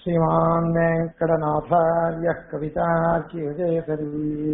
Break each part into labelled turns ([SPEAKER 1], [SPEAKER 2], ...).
[SPEAKER 1] श्रीमान् वेङ्कटनाथार्यः कवितार्किविजयकरी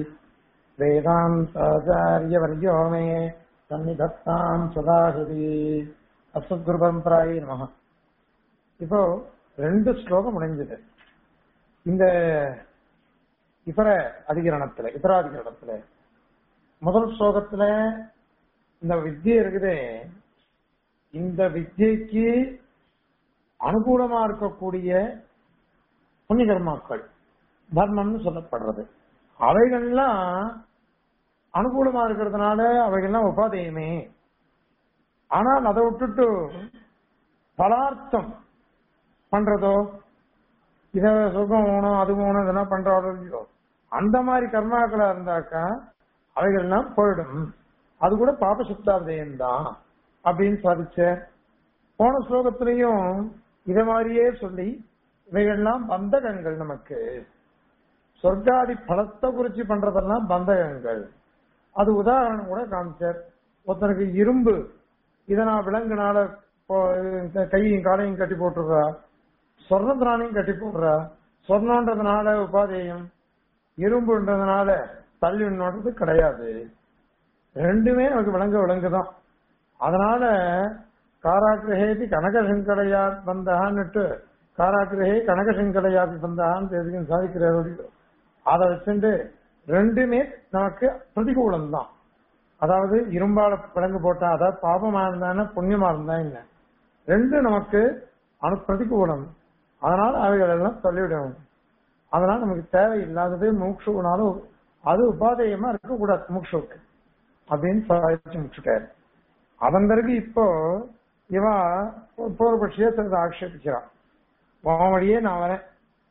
[SPEAKER 1] वेदान्ताचार्यवर्यो मे सन्निधत्ताम् सदाहृதி அசத்குரு பரம்பராயே நமக இப்போ ரெண்டு ஸ்லோகம் முடிஞ்சது இந்த இதர அதிகரணத்துல இதராதிகரணத்துல முதல் ஸ்லோகத்துல இந்த வித்தியை இருக்குதே இந்த வித்தியைக்கு அனுகூலமா இருக்கக்கூடிய புண்ணிய கர்மாக்கள் தர்மம்னு சொல்லப்படுறது அவைகள்லாம் அனுகூலமா இருக்கிறதுனால அவைகள்லாம் உபாதேயமே ஆனால் அதை விட்டுட்டு பலார்த்தம் பண்றதோ இத சுகம் வேணும் அது வேணும் இதெல்லாம் பண்றாரோ இல்லையோ அந்த மாதிரி கர்மாக்களா இருந்தாக்கா அவைகள்லாம் போயிடும் அது கூட பாபசுத்தாவதயம் தான் அப்படின்னு சாதிச்ச போன ஸ்லோகத்திலையும் இத மாதிரியே சொல்லி இவைகள்லாம் பந்தகங்கள் நமக்கு சொர்க்காதி பலத்தை குறிச்சு பண்றதெல்லாம் பந்தகங்கள் அது உதாரணம் கூட காமிச்சார் ஒருத்தனுக்கு இரும்பு இதை நான் விலங்குனால கையும் காலையும் கட்டி போட்டுடுறா சொர்ணத்தினாலையும் கட்டி போடுறா சொர்ணன்றதுனால உபாதேயம் இரும்புன்றதுனால தள்ளி நோடுறது கிடையாது ரெண்டுமே நமக்கு விளங்க விளங்குதான் அதனால காராக்கிரகேதி கனகசங்கடையா வந்தான்னுட்டு காராக்கிரகே கனகசங்கடையாபி வந்தான்னு தெரியும் சாதிக்கிறார் அதை வச்சுட்டு ரெண்டுமே நமக்கு பிரதிகூலம் தான் அதாவது இரும்பால விலங்கு போட்டா அதாவது பாபமா இருந்தானே புண்ணியமா இருந்தா என்ன ரெண்டும் நமக்கு அனு பிரதிகூலம் அதனால அவைகள் எல்லாம் சொல்லிவிடும் அதனால நமக்கு தேவையில்லாதது மூக்ஷுனாலும் அது உபாதேயமா இருக்கக்கூடாது மூக்ஷுக்கு அப்படின்னு சாதிச்சு முடிச்சுட்டாரு அதன் பிறகு இப்போ இவா பூர்வபட்சியே சிலது ஆக்ஷேபிக்கிறான் உன் வழியே நான் வரேன்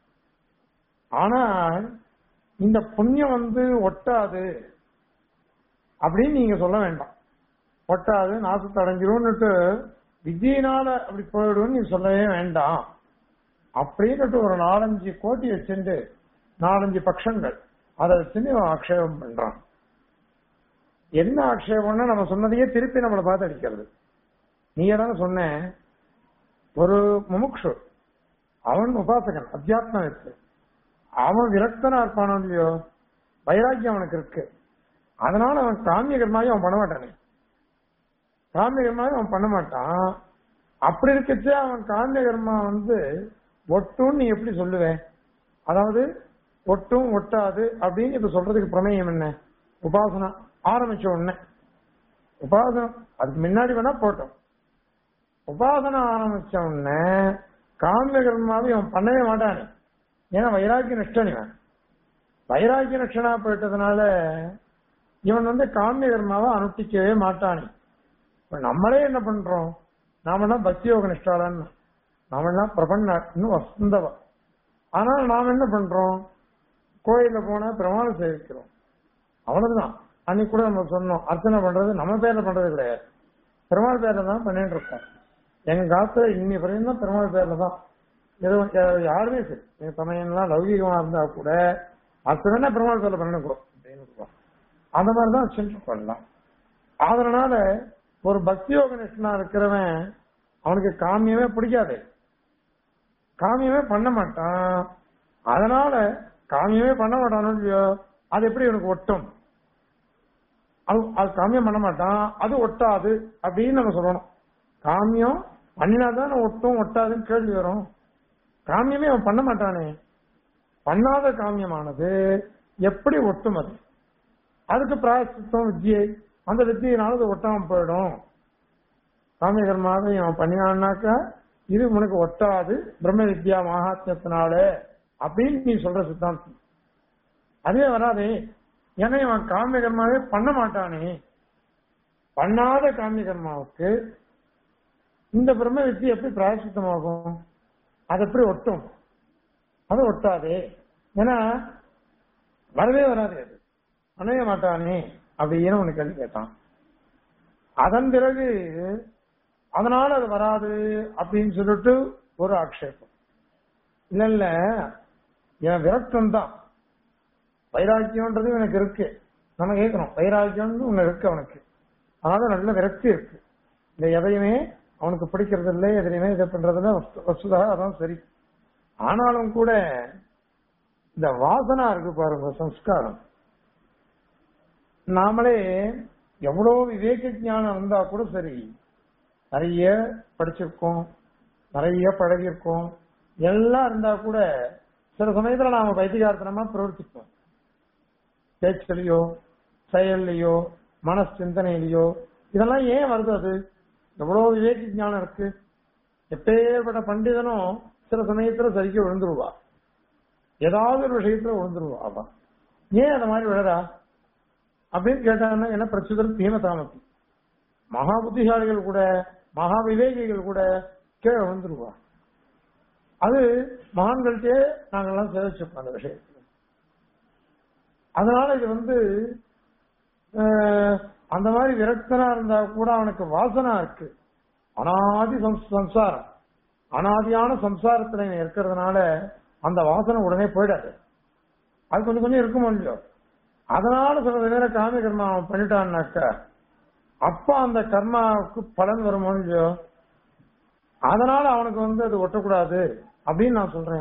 [SPEAKER 1] ஆனால் இந்த புண்ணியம் வந்து ஒட்டாது அப்படின்னு நீங்க சொல்ல வேண்டாம் ஒட்டாது நாசத்தை அடைஞ்சிரும்னுட்டு வித்தியினால அப்படி போயிடும்னு நீங்க சொல்லவே வேண்டாம் அப்படின்னுட்டு ஒரு நாலஞ்சு கோட்டி வச்சுட்டு நாலஞ்சு பட்சங்கள் அதை வச்சுட்டு ஆக்ஷேபம் பண்றான் என்ன ஆக்ஷேபம்னா நம்ம சொன்னதையே திருப்பி நம்மளை பார்த்து அடிக்கிறது நீங்க தானே சொன்ன ஒரு முமுக்ஷு அவன் உபாசகன் அத்தியாத்ம இருக்கு அவன் விரக்தனா இருப்பானோ இல்லையோ வைராக்கியம் அவனுக்கு இருக்கு அதனால அவன் காமிய கர்மாவை அவன் பண்ண மாட்டானே காமிய கர்மாவை அவன் பண்ண மாட்டான் அப்படி இருக்கச்சே அவன் காமிய கர்மா வந்து ஒட்டும் நீ எப்படி சொல்லுவேன் அதாவது ஒட்டும் ஒட்டாது அப்படின்னு இப்ப சொல்றதுக்கு பிரமேயம் என்ன உபாசனா ஆரம்பிச்ச உடனே உபாசனம் அதுக்கு முன்னாடி வேணா போட்டோம் உபாசனை ஆரம்பிச்ச உடனே காமிய கர்மாவை அவன் பண்ணவே மாட்டானே ஏன்னா வைராக்கிய நிஷ்டன் இவன் வைராக்கிய நிஷ்டனா போயிட்டதுனால இவன் வந்து காமிய கர்மாவை அனுஷ்டிக்கவே மாட்டானே இப்ப நம்மளே என்ன பண்றோம் நாமெல்லாம் பக்தி யோக நிஷ்டாளன் நாமெல்லாம் பிரபண்ண இன்னும் வசந்தவா ஆனால் நாம் என்ன பண்றோம் கோயில போனா பிரமாணம் சேவிக்கிறோம் அவ்வளவுதான் அன்னைக்கு கூட நம்ம சொன்னோம் அர்ச்சனை பண்றது நம்ம பேர்ல பண்றது கிடையாது பெருமாள் பேர்ல தான் பண்ணிட்டு இருக்கோம் எங்க காலத்துல இன்னி வரையும் தான் பெருமாள் பேர்ல தான் எதுவும் யாருமே சரி எங்க சமயம்லாம் லௌகிகமா இருந்தா கூட அர்ச்சனை பெருமாள் பேர்ல பண்ணிருக்கோம் அப்படின்னு அந்த மாதிரிதான் சென்று பண்ணலாம் அதனால ஒரு பக்தி யோக நிஷ்டனா இருக்கிறவன் அவனுக்கு காமியமே பிடிக்காது காமியமே பண்ண மாட்டான் அதனால காமியமே பண்ண மாட்டானோ இல்லையோ அது எப்படி இவனுக்கு ஒட்டும் அது அது காமியம் பண்ண மாட்டான் அது ஒட்டாது அப்படின்னு நம்ம சொல்லணும் காமியம் பண்ணினாதான் ஒட்டும் ஒட்டாதுன்னு கேள்வி வரும் காமியமே அவன் பண்ண மாட்டானே பண்ணாத காமியமானது எப்படி ஒட்டும் அது அதுக்கு பிராயசித்தம் வித்தியை அந்த வித்தியினால அது ஒட்டாம போயிடும் காமிய கர்மாவை அவன் பண்ணினான்னாக்கா இது உனக்கு ஒட்டாது பிரம்ம வித்யா மகாத்மியத்தினால அப்படின்னு நீ சொல்ற சித்தாந்தம் அதுவே வராதே ஏன்னா இவன் காமிய கர்மாவே பண்ண மாட்டானே பண்ணாத காமிய கர்மாவுக்கு இந்த பிரம்ம வித்தி எப்படி பிராயசித்தமாகும் அது எப்படி ஒட்டும் அது ஒட்டாதே ஏன்னா வரவே வராது அது பண்ணவே மாட்டானே அப்படின்னு உனக்கு கேள்வி கேட்டான் அதன் பிறகு அதனால அது வராது அப்படின்னு சொல்லிட்டு ஒரு ஆக்ஷேபம் இல்ல இல்ல என் விரக்தம் தான் வைராக்கியம்ன்றது எனக்கு இருக்கு நம்ம கேட்கணும் வைராக்கியம் ஒண்ணு இருக்கு அவனுக்கு அதனால நல்ல விரக்தி இருக்கு இந்த எதையுமே அவனுக்கு பிடிக்கிறது இல்லை எதுலையுமே இதை பண்றதுல வஸ்து- வஸ்துதா அதான் சரி ஆனாலும் கூட இந்த வாசனா இருக்கு பாருங்க சம்ஸ்காரம் நாமளே எவ்வளவு விவேக ஞானம் இருந்தா கூட சரி நிறைய படிச்சிருக்கோம் நிறைய பழகிருக்கோம் எல்லாம் இருந்தா கூட சில சமயத்துல நாம பைத்தியகாரத்தனமா பிரவர்த்திப்போம் பேச்சுலையோ செயல்லையோ மன சிந்தனையிலையோ இதெல்லாம் ஏன் வருது அது எவ்வளவு விவேக ஞானம் இருக்கு எப்பேற்பட்ட பண்டிதனும் சில சமயத்துல சரிக்கு விழுந்துருவா ஏதாவது ஒரு விஷயத்துல விழுந்துருவா அவ ஏன் அந்த மாதிரி விழறா அப்படின்னு கேட்டாங்கன்னா என்ன பிரச்சுதம் தீமதாமத்தி மகா புத்திசாலிகள் கூட மகா விவேகிகள் கூட கீழே விழுந்துருவா அது மகான்கள்ட்டே நாங்கெல்லாம் சேவிச்சிருப்போம் அந்த விஷயத்துல அதனால இது வந்து அஹ், அந்த மாதிரி விரக்தனா இருந்தா கூட அவனுக்கு வாசனா இருக்கு அனாதி சம்ஸ்- சம்சாரம் அனாதியான சம்சாரத்துல இவன் இருக்கிறதுனால அந்த வாசனை உடனே போயிடாது அது கொஞ்சம் கொஞ்சம் இருக்குமோ இல்லையோ அதனால சில நேரம் காமி கர்மா அவன் பண்ணிட்டான்னாக்கா அப்ப அந்த கர்மாவுக்கு பலன் வருமோ இல்லையோ அதனால அவனுக்கு வந்து அது ஒட்டக்கூடாது அப்படின்னு நான் சொல்றேன்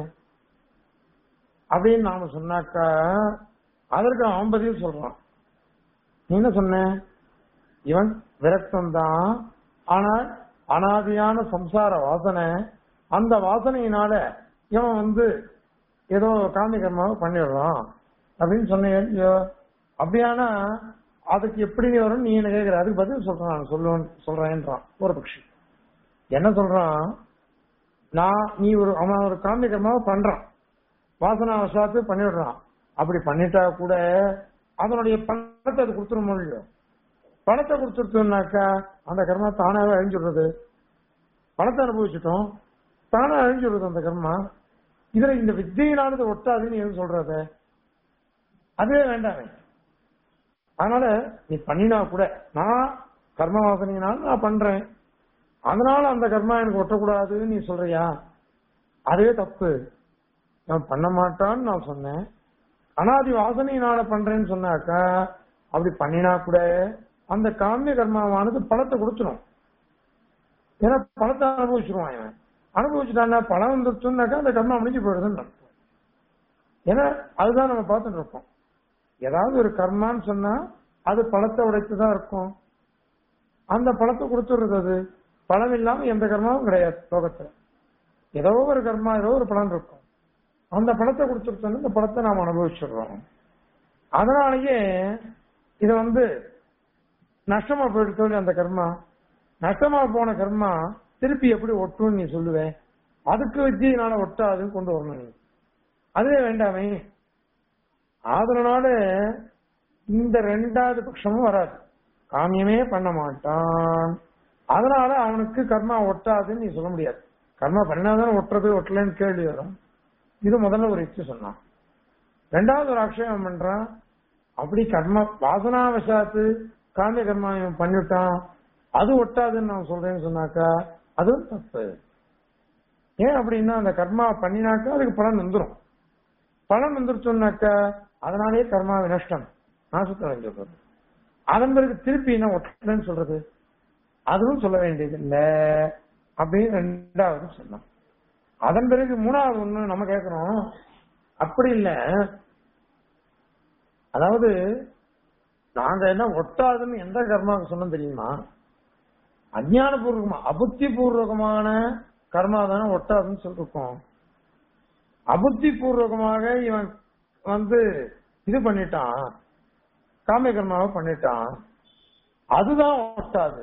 [SPEAKER 1] அப்படின்னு நாம சொன்னாக்கா அதற்கு அவன் பதில் சொல்றான் நீ என்ன சொன்ன இவன் விரக்தம் தான் ஆனால் அனாதியான சம்சார வாசனை அந்த வாசனையினால இவன் வந்து ஏதோ காமி கர்மாவை பண்ணிடுறான் அப்படின்னு சொன்னேன் இல்லையோ அப்படியானா அதுக்கு எப்படி வரும் நீ என்ன கேட்கிற அதுக்கு பதில் சொல்றான் நான் சொல்லுவேன் சொல்றேன்றான் ஒரு பட்சி என்ன சொல்றான் நான் நீ ஒரு அவன் ஒரு காமி கர்மாவை பண்றான் வாசனா வசாத்து பண்ணிவிடுறான் அப்படி பண்ணிட்டா கூட அதனுடைய பணத்தை அது கொடுத்துட முடியும் பணத்தை கொடுத்துருத்தோம்னாக்கா அந்த கர்மா தானாவே அழிஞ்சுடுறது பணத்தை அனுபவிச்சுட்டோம் தானே அழிஞ்சுடுறது அந்த கர்மா இதுல இந்த வித்தியினானது ஒட்டாதுன்னு எது சொல்றது அதுவே வேண்டாமே அதனால நீ பண்ணினா கூட நான் கர்ம வாசனையினால நான் பண்றேன் அதனால அந்த கர்மா எனக்கு ஒட்டக்கூடாதுன்னு நீ சொல்றியா அதுவே தப்பு நான் பண்ண மாட்டான்னு நான் சொன்னேன் அனாதி வாசனையினால பண்றேன்னு சொன்னாக்கா அப்படி பண்ணினா கூட அந்த காமிய கர்மாவானது பழத்தை கொடுத்துரும் ஏன்னா பழத்தை அனுபவிச்சிருவான் இவன் அனுபவிச்சுட்டான்னா பழம் வந்துருச்சுன்னாக்கா அந்த கர்மா முடிஞ்சு போயிடுதுன்னு அர்த்தம் ஏன்னா அதுதான் நம்ம பார்த்துட்டு இருக்கோம் ஏதாவது ஒரு கர்மான்னு சொன்னா அது பழத்தை உடைத்துதான் இருக்கும் அந்த பழத்தை கொடுத்துடுறது அது பழம் இல்லாம எந்த கர்மாவும் கிடையாது லோகத்துல ஏதோ ஒரு கர்மா ஏதோ ஒரு பலன் இருக்கும் அந்த பழத்தை கொடுத்துருச்சோன்னு இந்த பழத்தை நாம் அனுபவிச்சிடுறோம் அதனாலயே இத வந்து நஷ்டமா போயிடுச்சு அந்த கர்மா நஷ்டமா போன கர்மா திருப்பி எப்படி ஒட்டும்னு நீ சொல்லுவேன் அதுக்கு வித்தியினால ஒட்டாதுன்னு கொண்டு வரணும் நீ அதுவே வேண்டாமே அதனால இந்த ரெண்டாவது பட்சமும் வராது காமியமே பண்ண மாட்டான் அதனால அவனுக்கு கர்மா ஒட்டாதுன்னு நீ சொல்ல முடியாது கர்மா பண்ணாதானே ஒட்டுறது ஒட்டலன்னு கேள்வி வரும் இது முதல்ல ஒரு யுக்தி சொன்னான் ரெண்டாவது ஒரு ஆக்ஷேபம் பண்றான் அப்படி கர்ம வாசனா வசாத்து காமிய கர்மா இவன் பண்ணிவிட்டான் அது ஒட்டாதுன்னு நான் சொல்றேன்னு சொன்னாக்கா அதுவும் தப்பு ஏன் அப்படின்னா அந்த கர்மா பண்ணினாக்கா அதுக்கு பலன் வந்துரும் பலன் வந்துருச்சோம்னாக்கா அதனாலேயே கர்மா வினஷ்டம் நாசத்தை அடைஞ்சிடுறது அதன் பிறகு திருப்பி என்ன ஒட்டலன்னு சொல்றது அதுவும் சொல்ல வேண்டியது இல்ல அப்படின்னு ரெண்டாவது சொன்னான் அதன் பிறகு மூணாவது ஒண்ணு நம்ம கேட்கிறோம் அப்படி இல்ல அதாவது நாங்க என்ன ஒட்டாதுன்னு எந்த கர்மாவுக்கு சொன்னோம் தெரியுமா அஜ்ஞான பூர்வகமா அபுத்தி பூர்வகமான கர்மா தானே ஒட்டாதுன்னு சொல்லிருக்கோம் அபுத்தி பூர்வகமாக இவன் வந்து இது பண்ணிட்டான் காமிய கர்மாவை பண்ணிட்டான் அதுதான் ஒட்டாது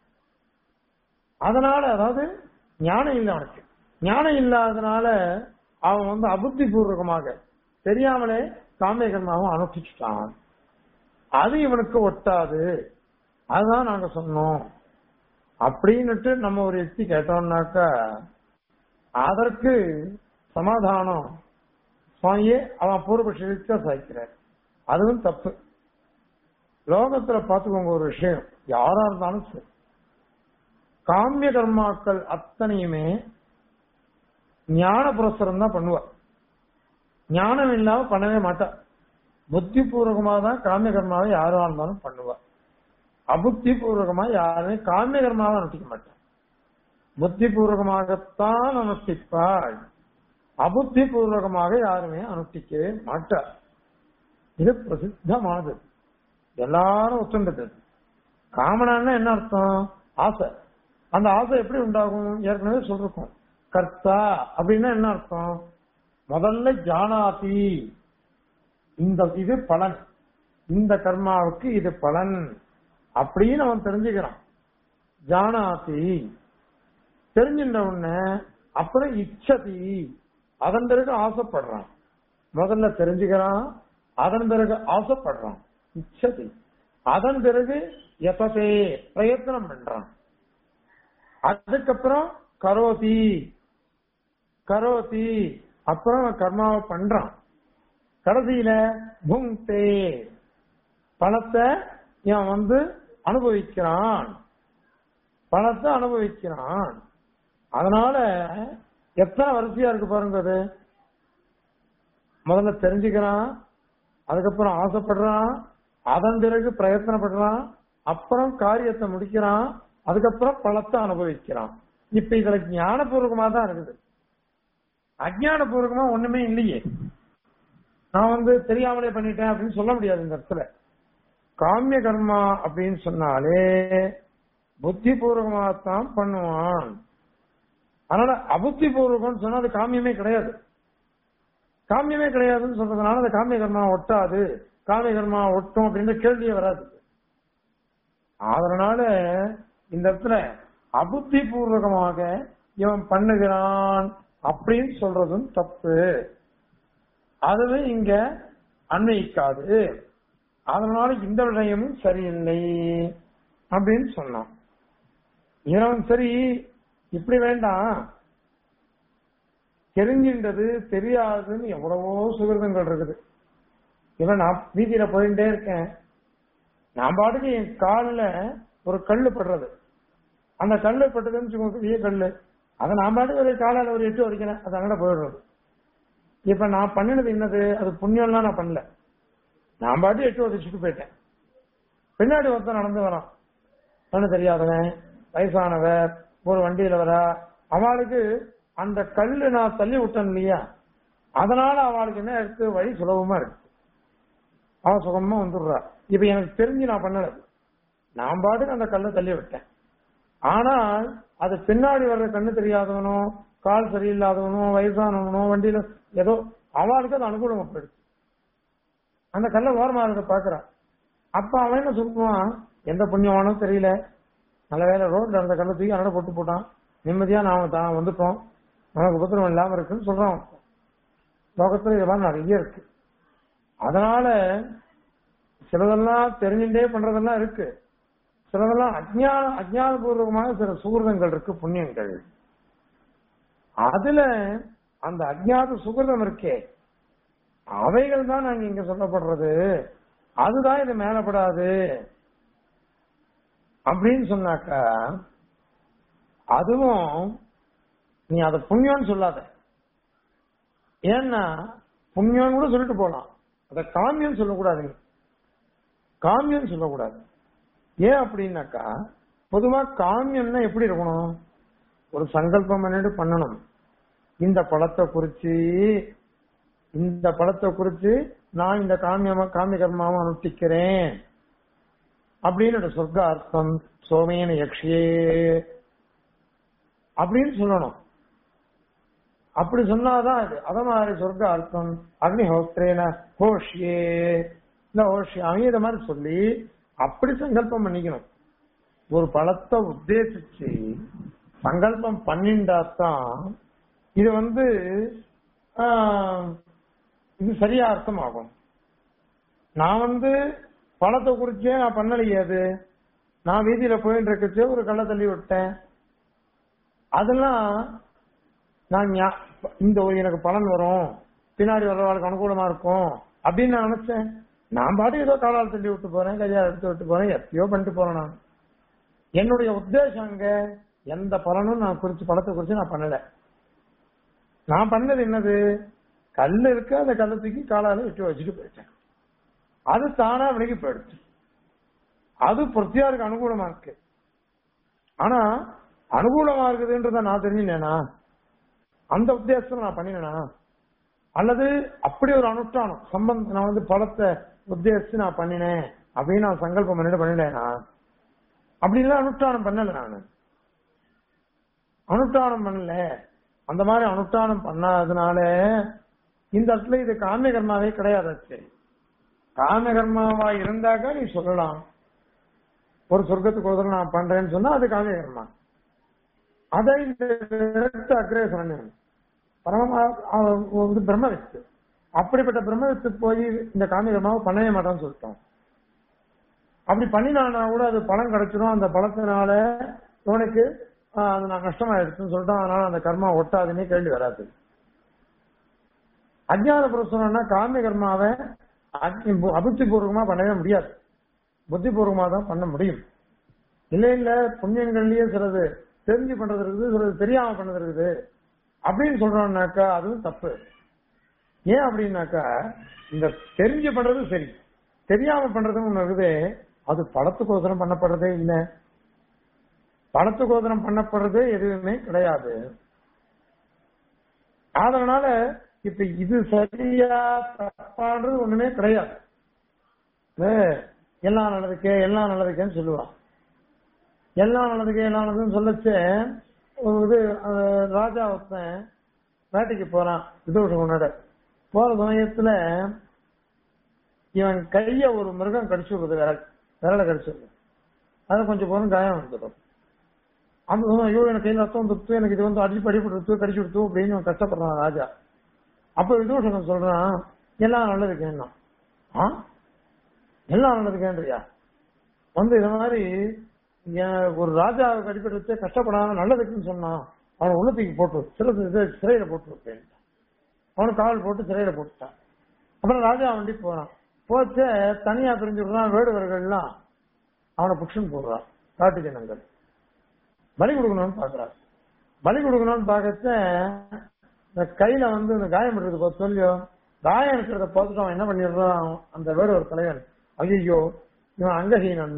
[SPEAKER 1] அதனால அதாவது ஞானம் இல்லை அவனுக்கு ஞானம் இல்லாதனால அவன் வந்து அபுத்தி பூர்வகமாக தெரியாமலே காமிய கர்மாவும் அனுஷ்டிச்சுட்டான் அது இவனுக்கு ஒட்டாது அதுதான் நாங்க சொன்னோம் அப்படின்னுட்டு நம்ம ஒரு யுக்தி கேட்டோம்னாக்கா அதற்கு சமாதானம் சுவாமியே அவன் பூர்வபட்ச சாய்க்கிறார் அதுவும் தப்பு லோகத்துல பாத்துக்கோங்க ஒரு விஷயம் யாரா இருந்தாலும் சரி காமிய கர்மாக்கள் அத்தனையுமே ஞான புரஸ்தரம் தான் பண்ணுவார் ஞானம் இல்லாம பண்ணவே மாட்டார் புத்தி பூர்வகமா தான் காமிய கர்மாவை யாரா இருந்தாலும் பண்ணுவார் அபுத்தி பூர்வகமா யாருமே காமிய கர்மாவை அனுஷ்டிக்க மாட்டார் புத்தி பூர்வகமாகத்தான் அனுஷ்டிப்பாள் அபுத்தி பூர்வகமாக யாருமே அனுஷ்டிக்கவே மாட்டார் இது பிரசித்தமானது எல்லாரும் ஒத்துண்டது காமனான்னா என்ன அர்த்தம் ஆசை அந்த ஆசை எப்படி உண்டாகும் ஏற்கனவே சொல்லிருக்கோம் கர்த்தா அப்படின்னா என்ன அர்த்தம் முதல்ல ஜானாதி இந்த இது பலன் இந்த கர்மாவுக்கு இது பலன் அப்படின்னு அவன் தெரிஞ்சுக்கிறான் ஜானாதி தெரிஞ்சின்ற உடனே அப்புறம் இச்சதி அதன் பிறகு ஆசைப்படுறான் முதல்ல தெரிஞ்சுக்கிறான் அதன் பிறகு ஆசைப்படுறான் இச்சதி அதன் பிறகு எததே பிரயத்தனம் பண்றான் அதுக்கப்புறம் கரோதி கரோதி அப்புறம் கர்மாவை பண்றான் கடைசியில புங்தே பணத்தை இவன் வந்து அனுபவிக்கிறான் பணத்தை அனுபவிக்கிறான் அதனால எத்தனை வரிசையா இருக்கு பாருங்க அது முதல்ல தெரிஞ்சுக்கிறான் அதுக்கப்புறம் ஆசைப்படுறான் அதன் பிறகு பிரயத்தனப்படுறான் அப்புறம் காரியத்தை முடிக்கிறான் அதுக்கப்புறம் பழத்தை அனுபவிக்கிறான் இப்ப இதுல ஞானபூர்வமா தான் இருக்குது அஜானபூர்வமா ஒண்ணுமே இல்லையே நான் வந்து தெரியாமலே பண்ணிட்டேன் அப்படின்னு சொல்ல முடியாது இந்த இடத்துல காமிய கர்மா அப்படின்னு சொன்னாலே புத்தி பூர்வமா தான் பண்ணுவான் அதனால அபுத்தி பூர்வகம் சொன்னா அது காமியமே கிடையாது காமியமே கிடையாதுன்னு சொல்றதுனால அந்த காமிய கர்மா ஒட்டாது காமிய கர்மா ஒட்டும் அப்படின்ற கேள்வியே வராது அதனால இந்த இடத்துல அபுத்தி பூர்வகமாக இவன் பண்ணுகிறான் அப்படின்னு சொல்றதும் தப்பு அதுவே இங்க அன்வயிக்காது அதனால இந்த விஷயமும் சரியில்லை அப்படின்னு சொன்னான் இவன் சரி இப்படி வேண்டாம் தெரிஞ்சின்றது தெரியாதுன்னு எவ்வளவோ சுகிருதங்கள் இருக்குது இவன் நான் வீதியில போயிட்டே இருக்கேன் நான் பாட்டுக்கு என் காலில் ஒரு கல்லு படுறது அந்த கல்லு பட்டதுன்னு வச்சுக்கோங்க பெரிய கல்லு அதை நான் பாட்டுக்கு ஒரு காலால ஒரு எட்டு வரைக்கிறேன் அது அங்கே போயிடுறது இப்ப நான் பண்ணினது என்னது அது புண்ணியம்லாம் நான் பண்ணல நான் பாட்டு எட்டு வச்சுட்டு போயிட்டேன் பின்னாடி ஒருத்தன் நடந்து வரான் கண்ணு தெரியாதவன் வயசானவர் ஒரு வண்டியில வரா அவளுக்கு அந்த கல்லு நான் தள்ளி விட்டேன் இல்லையா அதனால அவளுக்கு என்ன இருக்கு வழி சுலபமா இருக்கு அவ சுகமா வந்துடுறா இப்ப எனக்கு தெரிஞ்சு நான் பண்ணல நான் பாட்டுக்கு அந்த கல்லை தள்ளி விட்டேன் ஆனால் அது பின்னாடி வர்ற கண்ணு தெரியாதவனோ கால் சரியில்லாதவனோ வயசானவனோ வண்டியில ஏதோ அவளுக்கு அது அனுகூலமா போயிடுச்சு அந்த கல்லை ஓரமா இருக்க பாக்குறான் அப்ப அவன் என்ன சொல்லுவான் எந்த புண்ணியமானோ தெரியல நல்ல வேலை ரோட்ல அந்த கல்லை தூக்கி அனட போட்டு போட்டான் நிம்மதியா நாம தான் வந்துட்டோம் நமக்கு உபத்திரம் இல்லாம இருக்குன்னு சொல்றான் லோகத்துல இது மாதிரி நிறைய இருக்கு அதனால சிலதெல்லாம் தெரிஞ்சுட்டே பண்றதெல்லாம் இருக்கு சிலதெல்லாம் அஜ்ஞான அஜ்ஞானபூர்வமாக சில சுகிருதங்கள் இருக்கு புண்ணியங்கள் அதுல அந்த அஜ்ஞாத சுகிருதம் இருக்கே அவைகள் தான் நாங்க இங்க சொல்லப்படுறது அதுதான் இது மேலப்படாது அப்படின்னு சொன்னாக்கா அதுவும் நீ அத புண்ணியம்னு சொல்லாத ஏன்னா புண்ணியம் கூட சொல்லிட்டு போலாம் அத காமியம் சொல்லக்கூடாது நீ காமியம் சொல்லக்கூடாது ஏன் அப்படின்னாக்கா பொதுவா காமியம்னா எப்படி இருக்கணும் ஒரு சங்கல்பம் பண்ணிட்டு பண்ணணும் இந்த பழத்தை குறிச்சு இந்த பழத்தை குறிச்சு நான் இந்த காமியமா காமிய கர்மாவை அனுஷ்டிக்கிறேன் அப்படின்னு சொர்க்க அர்த்தம் சோமேன யக்ஷியே அப்படின்னு சொல்லணும் அப்படி சொன்னாதான் அது அத மாதிரி சொர்க்க அர்த்தம் அக்னிஹோத்ரேன ஹோஷ்யே இந்த ஹோஷ்யாமி இத மாதிரி சொல்லி அப்படி சங்கல்பம் பண்ணிக்கணும் ஒரு பழத்தை உத்தேசிச்சு சங்கல்பம் பண்ணிண்டாதான் இது வந்து ஆஹ், இது சரியா அர்த்தமாகும் நான் வந்து பழத்தை குறிச்சே நான் பண்ணலையே அது நான் வீதியில போயிட்டு இருக்கச்சே ஒரு கள்ள தள்ளி விட்டேன் அதெல்லாம் நான் ஞா- இந்த ஒரு எனக்கு பலன் வரும் பின்னாடி வர்றவர்களுக்கு அனுகூலமா இருக்கும் அப்படின்னு நான் நினைச்சேன் நான் பாட்டு ஏதோ காலால் தள்ளி விட்டு போறேன் கையால் எடுத்து விட்டு போறேன் எப்பயோ பண்ணிட்டு போறேன் நான் என்னுடைய உத்தேசம் அங்க எந்த பலனும் நான் குறிச்சு பழத்தை குறிச்சு நான் பண்ணல நான் பண்ணது என்னது கல் இருக்கு அந்த கல்லை தூக்கி காலால விட்டு வச்சுட்டு போயிட்டேன் அது தானா விலகி போயிடுச்சு அது பிரத்தியாருக்கு அனுகூலமா இருக்கு ஆனா அனுகூலமா இருக்குதுன்றத நான் தெரிஞ்சுனேனா அந்த உத்தேசத்துல நான் பண்ணினேனா அல்லது அப்படி ஒரு அனுஷ்டானம் சம்பந்தம் நான் வந்து படத்தை உத்தேசிச்சு நான் பண்ணினேன் அப்படின்னு நான் சங்கல்பம் பண்ணிட்டு பண்ணிட்டேனா அப்படிலாம் அனுஷ்டானம் பண்ணல நானு அனுஷ்டானம் பண்ணல அந்த மாதிரி அனுஷ்டானம் பண்ணாததுனால இந்த இடத்துல இது காமிய கர்மாவே கிடையாது காமிய கர்மாவா இருந்தாக்கா நீ சொல்லலாம் ஒரு சொர்க்கத்துக்கு ஒரு தடவை நான் பண்றேன்னு சொன்னா அது காமிய கர்மா அதை இந்த விரக்த அக்ரேசரன் பரம வந்து பிரம்மவித்து அப்படிப்பட்ட பிரம்மவித்து போய் இந்த காமிய கர்மாவை பண்ணவே மாட்டான்னு சொல்லிட்டோம் அப்படி பண்ணினானா கூட அது பலன் கிடைச்சிடும் அந்த பலத்தினால இவனுக்கு ஆஹ், அது நான் கஷ்டமாயிடுச்சுன்னு சொல்லிட்டோம் அதனால அந்த கர்மா ஒட்டாதுன்னே கேள்வி வராது அஜ்ஞான புருஷனா காமிய கர்மாவை அபுத்தி பூர்வமா பண்ணவே முடியாது புத்தி பூர்வமா தான் பண்ண முடியும் இல்ல இல்ல புண்ணியங்கள்லயே சிலது தெரிஞ்சு பண்றது இருக்குது சிலது தெரியாம பண்றது இருக்குது அப்படின்னு சொல்றோம்னாக்கா அதுவும் தப்பு ஏன் அப்படின்னாக்கா இந்த தெரிஞ்சு பண்றது சரி தெரியாம பண்றதுன்னு ஒண்ணு இருக்குது அது படத்துக்கோசரம் பண்ணப்படுறதே இல்லை படத்துக்கோசரம் பண்ணப்படுறதே எதுவுமே கிடையாது அதனால இப்ப இது சரியா தப்பான்றது ஒண்ணுமே கிடையாது இது எல்லாம் நல்லதுக்கே எல்லாம் நல்லதுக்கேன்னு சொல்லுவான் எல்லாம் நல்லதுக்கே எல்லாம் நல்லதுன்னு சொல்லச்சு ஒரு இது அஹ், ராஜா ஒருத்தன் வேட்டைக்கு போறான் விதூஷ கொண்டாட போற சமயத்துல இவன் கைய ஒரு மிருகம் கடிச்சு விடுது விரல் விரலை கடிச்சு விடுது அது கொஞ்சம் போதும் காயம் வந்துடும் அந்த சமயம் ஐயோ எனக்கு கையில் ரத்தம் வந்துடுத்து எனக்கு இது வந்து அடிச்சு அடிபட்டு கடிச்சு விடுத்து அப்படின்னு அவன் கஷ்டப்படுறான் ராஜா அப்ப விதூஷகன் சொல்றான் எல்லாம் நல்லதுக்கேன்னா ஆ எல்லாம் நல்லதுக்கேன்றியா வந்து இது மாதிரி என் ஒரு ராஜாவுக்கு அடிப்படை வச்சு கஷ்டப்படாம நல்லதுக்குன்னு சொன்னான் அவனை உள்ளத்துக்கு போட்டு சில இது சிறையில போட்டு வைப்பேன் அவனுக்கு காவல் போட்டு சிறையில போட்டுட்டான் அப்புறம் ராஜா வண்டி போறான் போச்சு தனியா பிரிஞ்சு விடுறான் வேடுவர்கள்லாம் அவனை புக்ஷன் போடுறான் காட்டு ஜனங்கள் பலி கொடுக்கணும்னு பாக்குறான் பலி கொடுக்கணும்னு பார்க்கச்ச இந்த கையில வந்து இந்த காயம் இருக்கிறது பார்த்து சொல்லியோ காயம் இருக்கிறத பார்த்துட்டு அவன் என்ன பண்ணிடுறான் அந்த வேடுவர் தலைவன் ஐயோ இவன் அங்கஹீனன்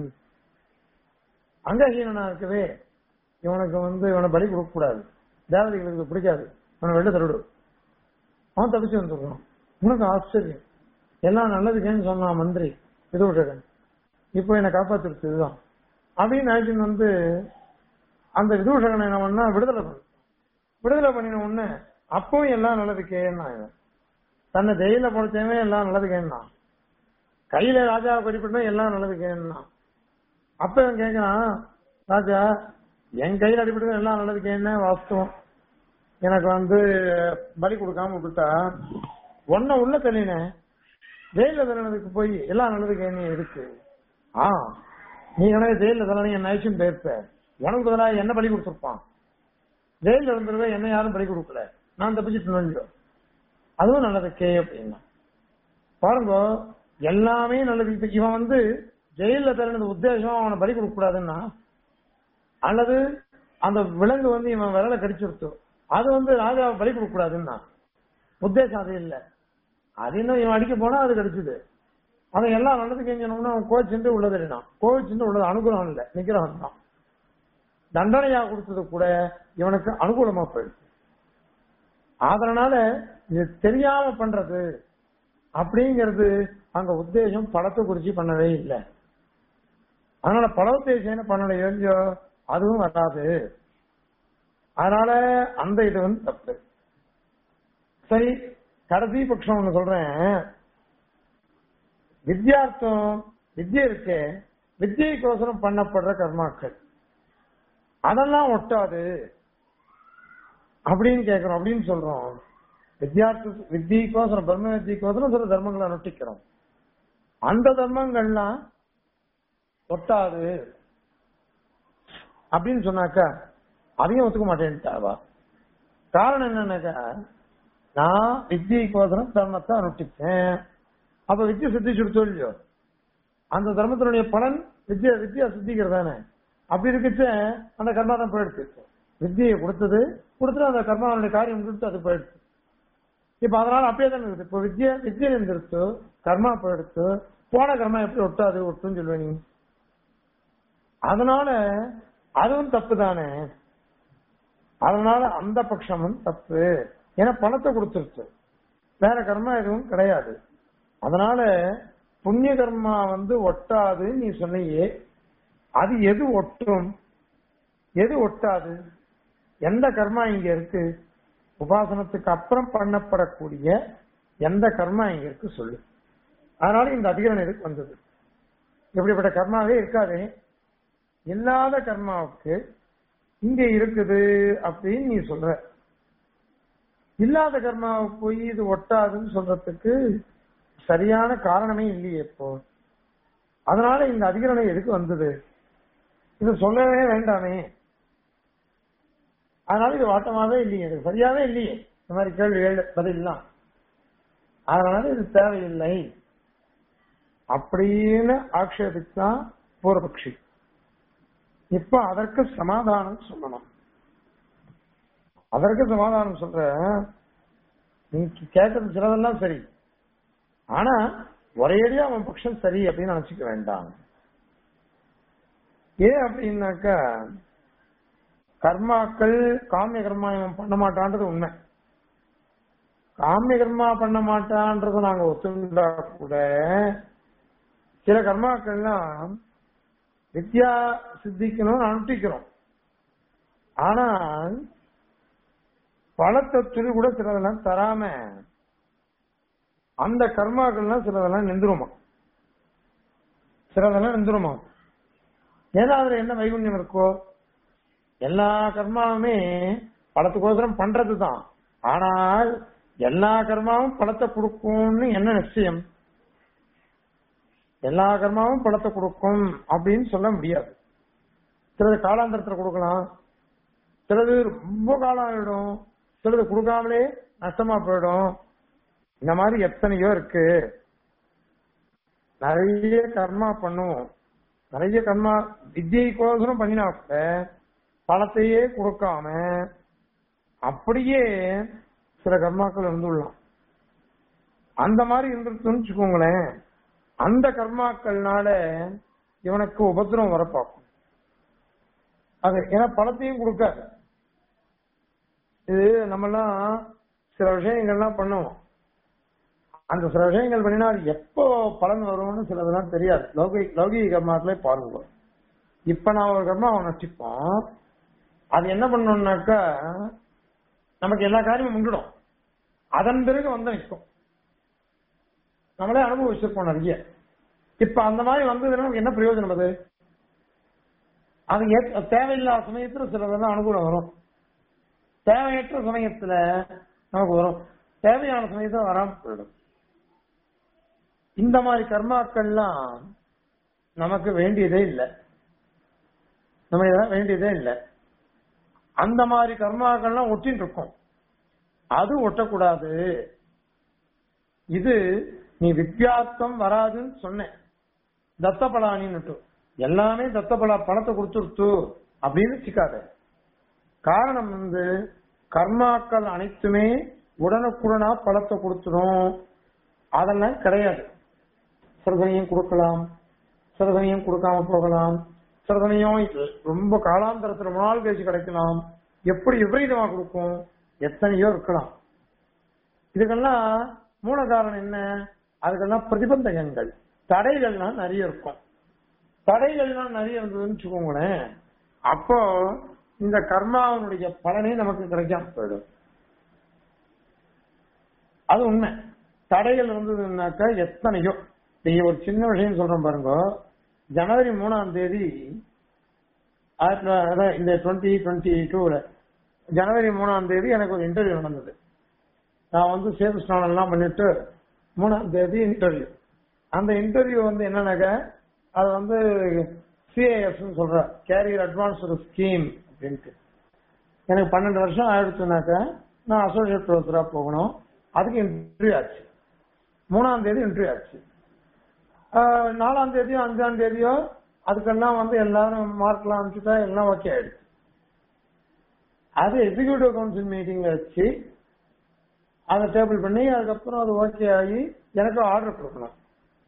[SPEAKER 1] அங்கஹீனனா இருக்கவே இவனுக்கு வந்து இவனை பலி கொடுக்க கூடாது தேவதைகளுக்கு பிடிக்காது அவனை வெளில தருடு அவன் தப்பிச்சு வந்துடுறான் உனக்கு ஆச்சரியம் எல்லாம் நல்லதுக்கேன்னு சொன்னான் மந்திரி விதூஷகன் இப்போ என்னை காப்பாத்திருச்சு இதுதான் அப்படின்னு ஆயிடுச்சுன்னு வந்து அந்த விதூஷகனை என்ன பண்ணா விடுதலை பண்ண விடுதலை பண்ணின உடனே அப்பவும் எல்லாம் நல்லதுக்கேன்னா இவன் தன்னை ஜெயில போனச்சேமே எல்லாம் நல்லதுக்கேன்னா கையில ராஜாவை படிப்பட்டா எல்லாம் நல்லதுக்கேன்னா அப்ப இவன் கேட்கிறான் ராஜா என் கையில் அடிபட்டு எல்லாம் நல்லதுக்கேன்னு வாஸ்தவம் எனக்கு வந்து பலி கொடுக்காம விட்டுட்டா ஒன்ன உள்ள தள்ளினேன் ஜெயில தள்ளனதுக்கு போய் எல்லாம் நல்லதுக்கு என்ன இருக்கு ஆ நீ எனக்கு ஜெயில தள்ளனி என்ன ஆயிடுச்சுன்னு போயிருப்ப உனக்கு பதிலாக என்ன பலி கொடுத்துருப்பான் ஜெயில இருந்துருவே என்ன யாரும் பலி கொடுக்கல நான் தப்பிச்சுட்டு நுழைஞ்சோம் அதுவும் நல்லதுக்கே அப்படின்னா பாருங்க எல்லாமே நல்லது இப்ப இவன் வந்து ஜெயில தரனது உத்தேசம் அவனை பலி கொடுக்க கூடாதுன்னா அல்லது அந்த விலங்கு வந்து இவன் விரலை கடிச்சுடுத்து அது வந்து ராஜாவை பலி கொடுக்க கூடாதுன்னா உத்தேசம் அது இல்ல அது இன்னும் இவன் அடிக்க போனா அது கடிச்சுது அவன் எல்லாம் நல்லதுக்கு செஞ்சோம்னா அவன் கோச்சிட்டு உள்ளது இல்லைனான் கோவிச்சுட்டு உள்ளது அனுகூலம் இல்ல நிக்கிறவன் தான் தண்டனையா கொடுத்தது கூட இவனுக்கு அனுகூலமா போயிடுச்சு அதனால இது தெரியாம பண்றது அப்படிங்கிறது அங்க உத்தேசம் படத்தை குறிச்சு பண்ணவே இல்லை அதனால பட உத்தேசம் பண்ணல இல்லையோ அதுவும் வராது அதனால அந்த இது வந்து தப்பு சரி கடைசி பட்சம் ஒண்ணு சொல்றேன் வித்யார்த்தம் வித்யை இருக்கே வித்யைக்கோசரம் பண்ணப்படுற கர்மாக்கள் அதெல்லாம் ஒட்டாது அப்படின்னு கேக்குறோம் அப்படின்னு சொல்றோம் வித்யார்த்த வித்தியைக்கோசரம் பிரம்ம வித்தியைக்கோசரம் சில தர்மங்களை நொட்டிக்கிறோம் அந்த தர்மங்கள்லாம் ஒட்டாது அப்படின்னு சொன்னாக்கா அதையும் ஒத்துக்க மாட்டேன்ட்டாவா காரணம் என்னன்னாக்கா நான் வித்தியைக்கோசரம் தர்மத்தை அனுஷ்டிச்சேன் அப்ப வித்தியை சித்திச்சுடுத்தோ இல்லையோ அந்த தர்மத்தினுடைய பலன் வித்யா வித்யா சித்திக்கிறது தானே அப்படி இருக்குச்சு அந்த கர்மா தான் போயிடுச்சு வித்தியை கொடுத்தது கொடுத்துட்டு அந்த கர்மாவுடைய காரியம் கொடுத்து அது போயிடுச்சு இப்ப அதனால அப்படியே தானே இருக்குது இப்ப வித்யா வித்யை இருந்துருச்சு கர்மா போயிடுச்சு போன கர்மா எப்படி ஒட்டாது ஒட்டுன்னு சொல்லுவேன் நீ அதனால அதுவும் தப்பு தானே அதனால அந்த பட்சமும் தப்பு ஏன்னா பணத்தை கொடுத்துருச்சு வேற கர்மா எதுவும் கிடையாது அதனால புண்ணிய கர்மா வந்து ஒட்டாது நீ சொன்னியே அது எது ஒட்டும் எது ஒட்டாது எந்த கர்மா இங்க இருக்கு உபாசனத்துக்கு அப்புறம் பண்ணப்படக்கூடிய எந்த கர்மா இங்க இருக்கு சொல்லு அதனால இந்த அதிகரணம் எதுக்கு வந்தது இப்படிப்பட்ட கர்மாவே இருக்காதே இல்லாத கர்மாவுக்கு இங்க இருக்குது அப்படின்னு நீ சொல்ற இல்லாத கர்மாவை போய் இது ஒட்டாதுன்னு சொல்றதுக்கு சரியான காரணமே இல்லையே இப்போ அதனால இந்த அதிகரணம் எதுக்கு வந்தது இது சொல்லவே வேண்டாமே அதனால இது வாட்டமாவே இல்லையே இது சரியாவே இல்லையே இந்த மாதிரி கேள்விகள் பதிலாம் அதனால இது தேவையில்லை அப்படின்னு ஆக்ஷேபித்தான் பூர்வபக்ஷி இப்ப அதற்கு சமாதானம் சொல்லணும் அதற்கு சமாதானம் சொல்ற நீங்க கேட்கறது சிலதெல்லாம் சரி ஆனா ஒரேடியா அவன் பட்சம் சரி அப்படின்னு நினைச்சுக்க வேண்டாம் ஏன் அப்படின்னாக்கா கர்மாக்கள் காமிய கர்மா இவன் பண்ண மாட்டான்றது உண்மை காமிய கர்மா பண்ண மாட்டான்றத நாங்க ஒத்துண்டா கூட சில கர்மாக்கள்லாம் வித்யா சித்திக்கணும்னு அனுஷ்டிக்கிறோம் ஆனால் பழத்தை துளி கூட சிலதெல்லாம் தராம அந்த கர்மாக்கள்லாம் சிலதெல்லாம் நின்றுருமா சிலதெல்லாம் நின்றுருமா ஏன்னா அதுல என்ன வைகுண்யம் இருக்கோ எல்லா கர்மாவுமே பழத்துக்கோசரம் பண்றதுதான் ஆனால் எல்லா கர்மாவும் பழத்தை கொடுக்கும்னு என்ன நிச்சயம் எல்லா கர்மாவும் பழத்தை கொடுக்கும் அப்படின்னு சொல்ல முடியாது சிலது காலாந்தரத்துல கொடுக்கலாம் சிலது ரொம்ப காலம் ஆயிடும் சிலது கொடுக்காமலே நஷ்டமா போயிடும் இந்த மாதிரி எத்தனையோ இருக்கு நிறைய கர்மா பண்ணுவோம் நிறைய கர்மா வித்தியைக்கோசரம் பண்ணினா கூட பணத்தையே கொடுக்காம அப்படியே சில கர்மாக்கள் இருந்துள்ளலாம் அந்த மாதிரி இருந்துருச்சுன்னு வச்சுக்கோங்களேன் அந்த கர்மாக்கள்னால இவனுக்கு உபத்திரம் வர பார்க்கும் அது ஏன்னா பணத்தையும் கொடுக்காது இது நம்மலாம் சில விஷயங்கள்லாம் பண்ணுவோம் அந்த சில விஷயங்கள் பண்ணினா அது எப்போ பலன் வரும்னு சிலதெல்லாம் தெரியாது லௌகிக லௌகிக கர்மாக்களே பாருங்க இப்ப நான் ஒரு கர்மா அவன் வச்சுப்போம் அது என்ன பண்ணணும்னாக்கா நமக்கு எல்லா காரியமும் முன்னிடும் அதன் பிறகு வந்து நிற்கும் நம்மளே அனுபவிச்சிருப்போம் நிறைய இப்ப அந்த மாதிரி வந்ததுன்னா நமக்கு என்ன பிரயோஜனம் அது அது ஏற்ற- தேவையில்லாத சமயத்துல சிலதெல்லாம் அனுகூலம் வரும் தேவையற்ற சமயத்துல நமக்கு வரும் தேவையான சமயத்துல வராம போயிடும் இந்த மாதிரி கர்மாக்கள்லாம் நமக்கு வேண்டியதே இல்லை நம்ம இதெல்லாம் வேண்டியதே இல்லை அந்த மாதிரி கர்மாக்கள்லாம் ஒட்டின்னு இருக்கும் அது ஒட்டக்கூடாது இது நீ வித்தியாசம் வராதுன்னு சொன்னேன் தத்தபலானின்னு எல்லாமே தத்தபலா பணத்தை கொடுத்துருத்து அப்படின்னு வச்சுக்காத காரணம் வந்து கர்மாக்கள் அனைத்துமே உடனுக்குடனா பழத்தை கொடுத்துடும் அதெல்லாம் கிடையாது சிறுதனையும் கொடுக்கலாம் சிறுதனையும் கொடுக்காம போகலாம் சிறுதனையும் ரொம்ப காலாந்தரத்துல ரொம்ப நாள் கழிச்சு கிடைக்கலாம் எப்படி விபரீதமா கொடுக்கும் எத்தனையோ இருக்கலாம் இதுக்கெல்லாம் மூல காரணம் என்ன அதுக்கெல்லாம் பிரதிபந்தகங்கள் தடைகள்லாம் நிறைய இருக்கும் தடைகள்லாம் நிறைய இருந்ததுன்னு வச்சுக்கோங்களேன் அப்போ இந்த கர்மாவனுடைய பலனே நமக்கு கிடைக்காம போயிடும் அது உண்மை தடைகள் இருந்ததுன்னாக்கா எத்தனையோ நீங்க ஒரு சின்ன விஷயம் சொல்றேன் பாருங்க ஜனவரி மூணாம் தேதி ஆயிரத்தி தொள்ளாயிரத்தி- அதான் இந்த டுவெண்ட்டி டுவெண்ட்டி டூல ஜனவரி மூணாம் தேதி எனக்கு ஒரு இன்டர்வியூ நடந்தது நான் வந்து சேது ஸ்நானம் எல்லாம் பண்ணிட்டு மூணாம் தேதி இன்டர்வியூ அந்த இன்டர்வியூ வந்து என்னன்னாக்க அது வந்து சிஏஎஸ் சொல்ற கேரியர் அட்வான்ஸ் ஸ்கீம் அப்படின்ட்டு எனக்கு பன்னெண்டு வருஷம் ஆயிடுச்சுனாக்க நான் அசோசியேட் ப்ரொஃபஸரா போகணும் அதுக்கு இன்டர்வியூ ஆச்சு மூணாம் தேதி இன்டர்வியூ ஆச்சு ஆஹ் நாலாம் தேதியோ அஞ்சாம் தேதியோ அதுக்கெல்லாம் வந்து எல்லாரும் மார்க்லாம் அனுப்பிச்சுட்டா எல்லாம் ஓகே ஆயிடுச்சு அது எக்ஸிகியூட்டிவ் கவுன்சில் மீட்டிங்ல வச்சு அதை டேபிள் பண்ணி அதுக்கப்புறம் அது ஓகே ஆகி எனக்கு ஆர்டர் கொடுக்கணும்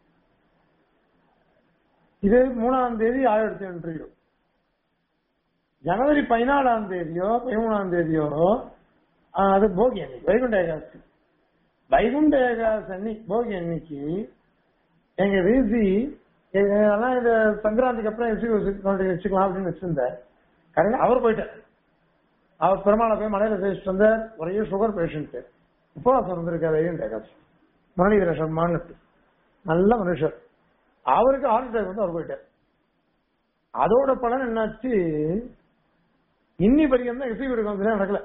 [SPEAKER 1] இது மூணாம் தேதி ஆயிடுச்சு இன்டர்வியூ ஜனவரி பதினாலாம் தேதியோ பதிமூணாம் தேதியோ ஆஹ், அது போகி அன்னைக்கு வைகுண்ட ஏகாதசி வைகுண்ட ஏகாதசி அன்னைக்கு போகி அன்னைக்கு எங்க வீசி அதெல்லாம் இந்த சங்கராந்திக்கு அப்புறம் வச்சு வச்சுக்கலாம் அப்படின்னு வச்சிருந்தார் கரெக்டா அவர் போயிட்டார் அவர் பெருமாளை போய் மலையில பேசிட்டு வந்தார் ஒரே சுகர் பேஷண்ட் உபவாசம் இருந்திருக்காரு வைகுண்ட ஏகாதசி முரளிதர சர்மான்னு நல்ல மனுஷர் அவருக்கு ஹார்ட் அட்டாக் வந்து அவர் போயிட்டார் அதோட பலன் என்னாச்சு இன்னி வரைக்கும் தான் எக்ஸிக்யூட்டிவ் கவுன்சிலே நடக்கல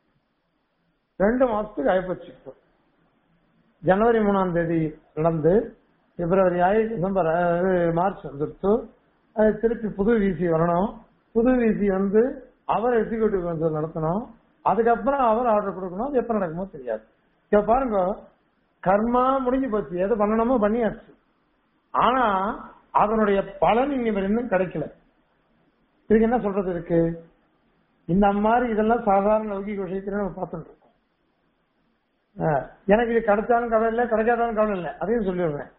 [SPEAKER 1] ரெண்டு மாசத்துக்கு ஆயிப்போச்சு இப்போ ஜனவரி மூணாம் தேதி நடந்து பிப்ரவரி ஆகி டிசம்பர் அதாவது மார்ச் வந்துருச்சு அது திருப்பி புது விசி வரணும் புது விசி வந்து அவர் எக்ஸிக்யூட்டிவ் கவுன்சில் நடத்தணும் அதுக்கப்புறம் அவர் ஆர்டர் கொடுக்கணும் அது எப்ப நடக்குமோ தெரியாது இப்ப பாருங்க கர்மா முடிஞ்சு போச்சு எது பண்ணணுமோ பண்ணியாச்சு ஆனா அதனுடைய பலன் இங்க இன்னும் கிடைக்கல இதுக்கு என்ன சொல்றது இருக்கு இந்த மாதிரி இதெல்லாம் சாதாரண லௌகிக விஷயத்துல நம்ம பார்த்துட்டு இருக்கோம் ஆஹ், எனக்கு இது கிடைச்சாலும் கவலை இல்லை கிடைக்காதாலும் கவலை இல்லை அதையும் சொல்லிடுறேன்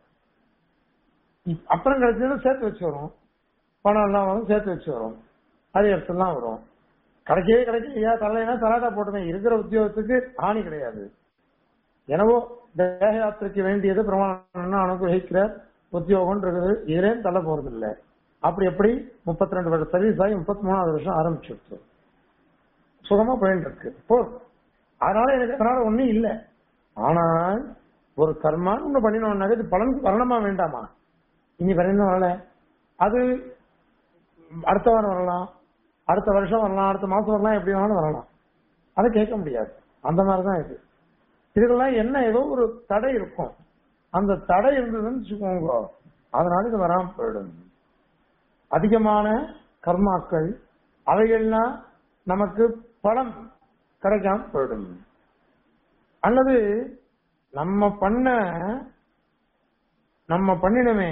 [SPEAKER 1] இப்- அப்புறம் கிடைச்சதுன்னா சேர்த்து வச்சு வரும் பணம் எல்லாம் வரும் சேர்த்து வச்சு வரும் அது இடத்துலாம் வரும் கிடைக்கவே கிடைக்கலையா தரலைன்னா தலாட்டா போட்டுதான் இருக்கிற உத்தியோகத்துக்கு ஹானி கிடையாது எனவோ தேக யாத்திரைக்கு வேண்டியது பிரமாணம் அனுகிரகிக்கிறார் உத்தியோகம் இருக்குது இதுலேயும் தள்ள போறது இல்ல அப்படி எப்படி முப்பத்தி ரெண்டு வருஷம் சர்வீஸ் ஆகி முப்பத்தி மூணாவது வருஷம் ஆரம்பிச்சிருச்சு சுகமா போயிட்டு இருக்கு போ அதனால எனக்கு அதனால ஒண்ணும் இல்ல ஆனால் ஒரு கர்மான்னு ஒண்ணு பண்ணினோம்னாக்க இது பலன் வரணுமா வேண்டாமா இனி வரணும் வரல அது அடுத்த வாரம் வரலாம் அடுத்த வருஷம் வரலாம் அடுத்த மாசம் வரலாம் எப்படி வேணாலும் வரலாம் அதை கேட்க முடியாது அந்த மாதிரிதான் இது இதுக்கெல்லாம் என்ன ஏதோ ஒரு தடை இருக்கும் அந்த தடை இருந்ததுன்னு வச்சுக்கோங்க அதனால இது வராம போயிடும் அதிகமான கர்மாக்கள் அவைகள்லாம் நமக்கு பலம் கிடைக்காம போயிடும் அல்லது நம்ம பண்ண நம்ம பண்ணினமே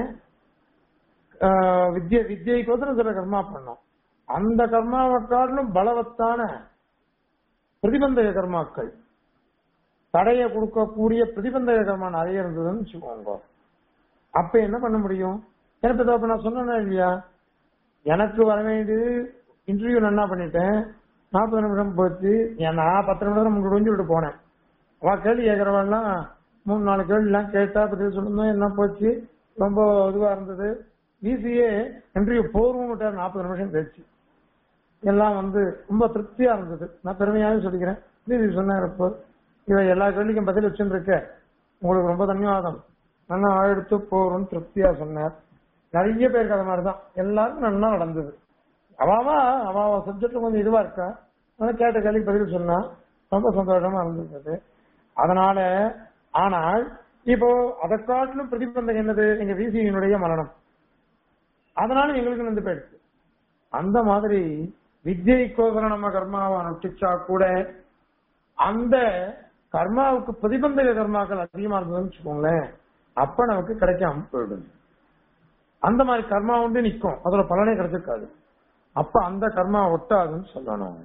[SPEAKER 1] ஆஹ், வித்யை வித்யைக்கோசரம் சில கர்மா பண்ணோம் அந்த கர்மாவை காட்டிலும் பலவத்தான பிரதிபந்தக கர்மாக்கள் தடையை கொடுக்கக்கூடிய பிரதிபந்தக கர்மா நிறைய இருந்ததுன்னு வச்சுக்கோங்க அப்ப என்ன பண்ண முடியும் எனக்கு இதோ இப்ப நான் சொன்னேன்னா இல்லையா எனக்கு வர வேண்டியது இன்டர்வியூ நல்லா பண்ணிட்டேன் நாற்பது நிமிஷம் போச்சு ஏன் நான் பத்து நிமிஷம் முன்னாடி சொல்லிட்டு போனேன் அவ கேள்வி கேட்கறவெல்லாம் மூணு நாலு கேள்வி எல்லாம் கேட்டா பதில் சொல்லணும் என்ன போச்சு ரொம்ப இதுவா இருந்தது விசிஏ இன்டர்வியூ போர்வம் நாற்பது நிமிஷம் கழிச்சு எல்லாம் வந்து ரொம்ப திருப்தியா இருந்தது நான் பெருமையாவே சொல்லிக்கிறேன் விசி சொன்னார் இப்போ இவ எல்லா கேள்விக்கும் பதில் வச்சுருக்க உங்களுக்கு ரொம்ப தன்யவாதம் நல்லா எடுத்து போறோம்னு திருப்தியா சொன்னார் நிறைய பேருக்கு அது மாதிரிதான் எல்லாருக்கும் நல்லா நடந்தது அவாவா அவாவா சப்ஜெக்ட் கொஞ்சம் இதுவா இருக்கா ஆனா கேட்ட கேள்விக்கு பதில் சொன்னா ரொம்ப சந்தோஷமா இருந்தது அதனால ஆனால் இப்போ அதை காட்டிலும் பிரதிபந்தம் என்னது எங்க விசியினுடைய மரணம் அதனால எங்களுக்கு வந்து போயிடுச்சு அந்த மாதிரி வித்யைக்கோசரம் நம்ம கர்மாவை அனுஷ்டிச்சா கூட அந்த கர்மாவுக்கு பிரதிபந்தக கர்மாக்கள் அதிகமா இருந்ததுன்னு வச்சுக்கோங்களேன் அப்ப நமக்கு கிடைக்காம போயிடும் அந்த மாதிரி கர்மா வந்து நிக்கும் அதோட பலனே கிடைச்சிருக்காது அப்ப அந்த கர்மா ஒட்டாதுன்னு சொல்லணும்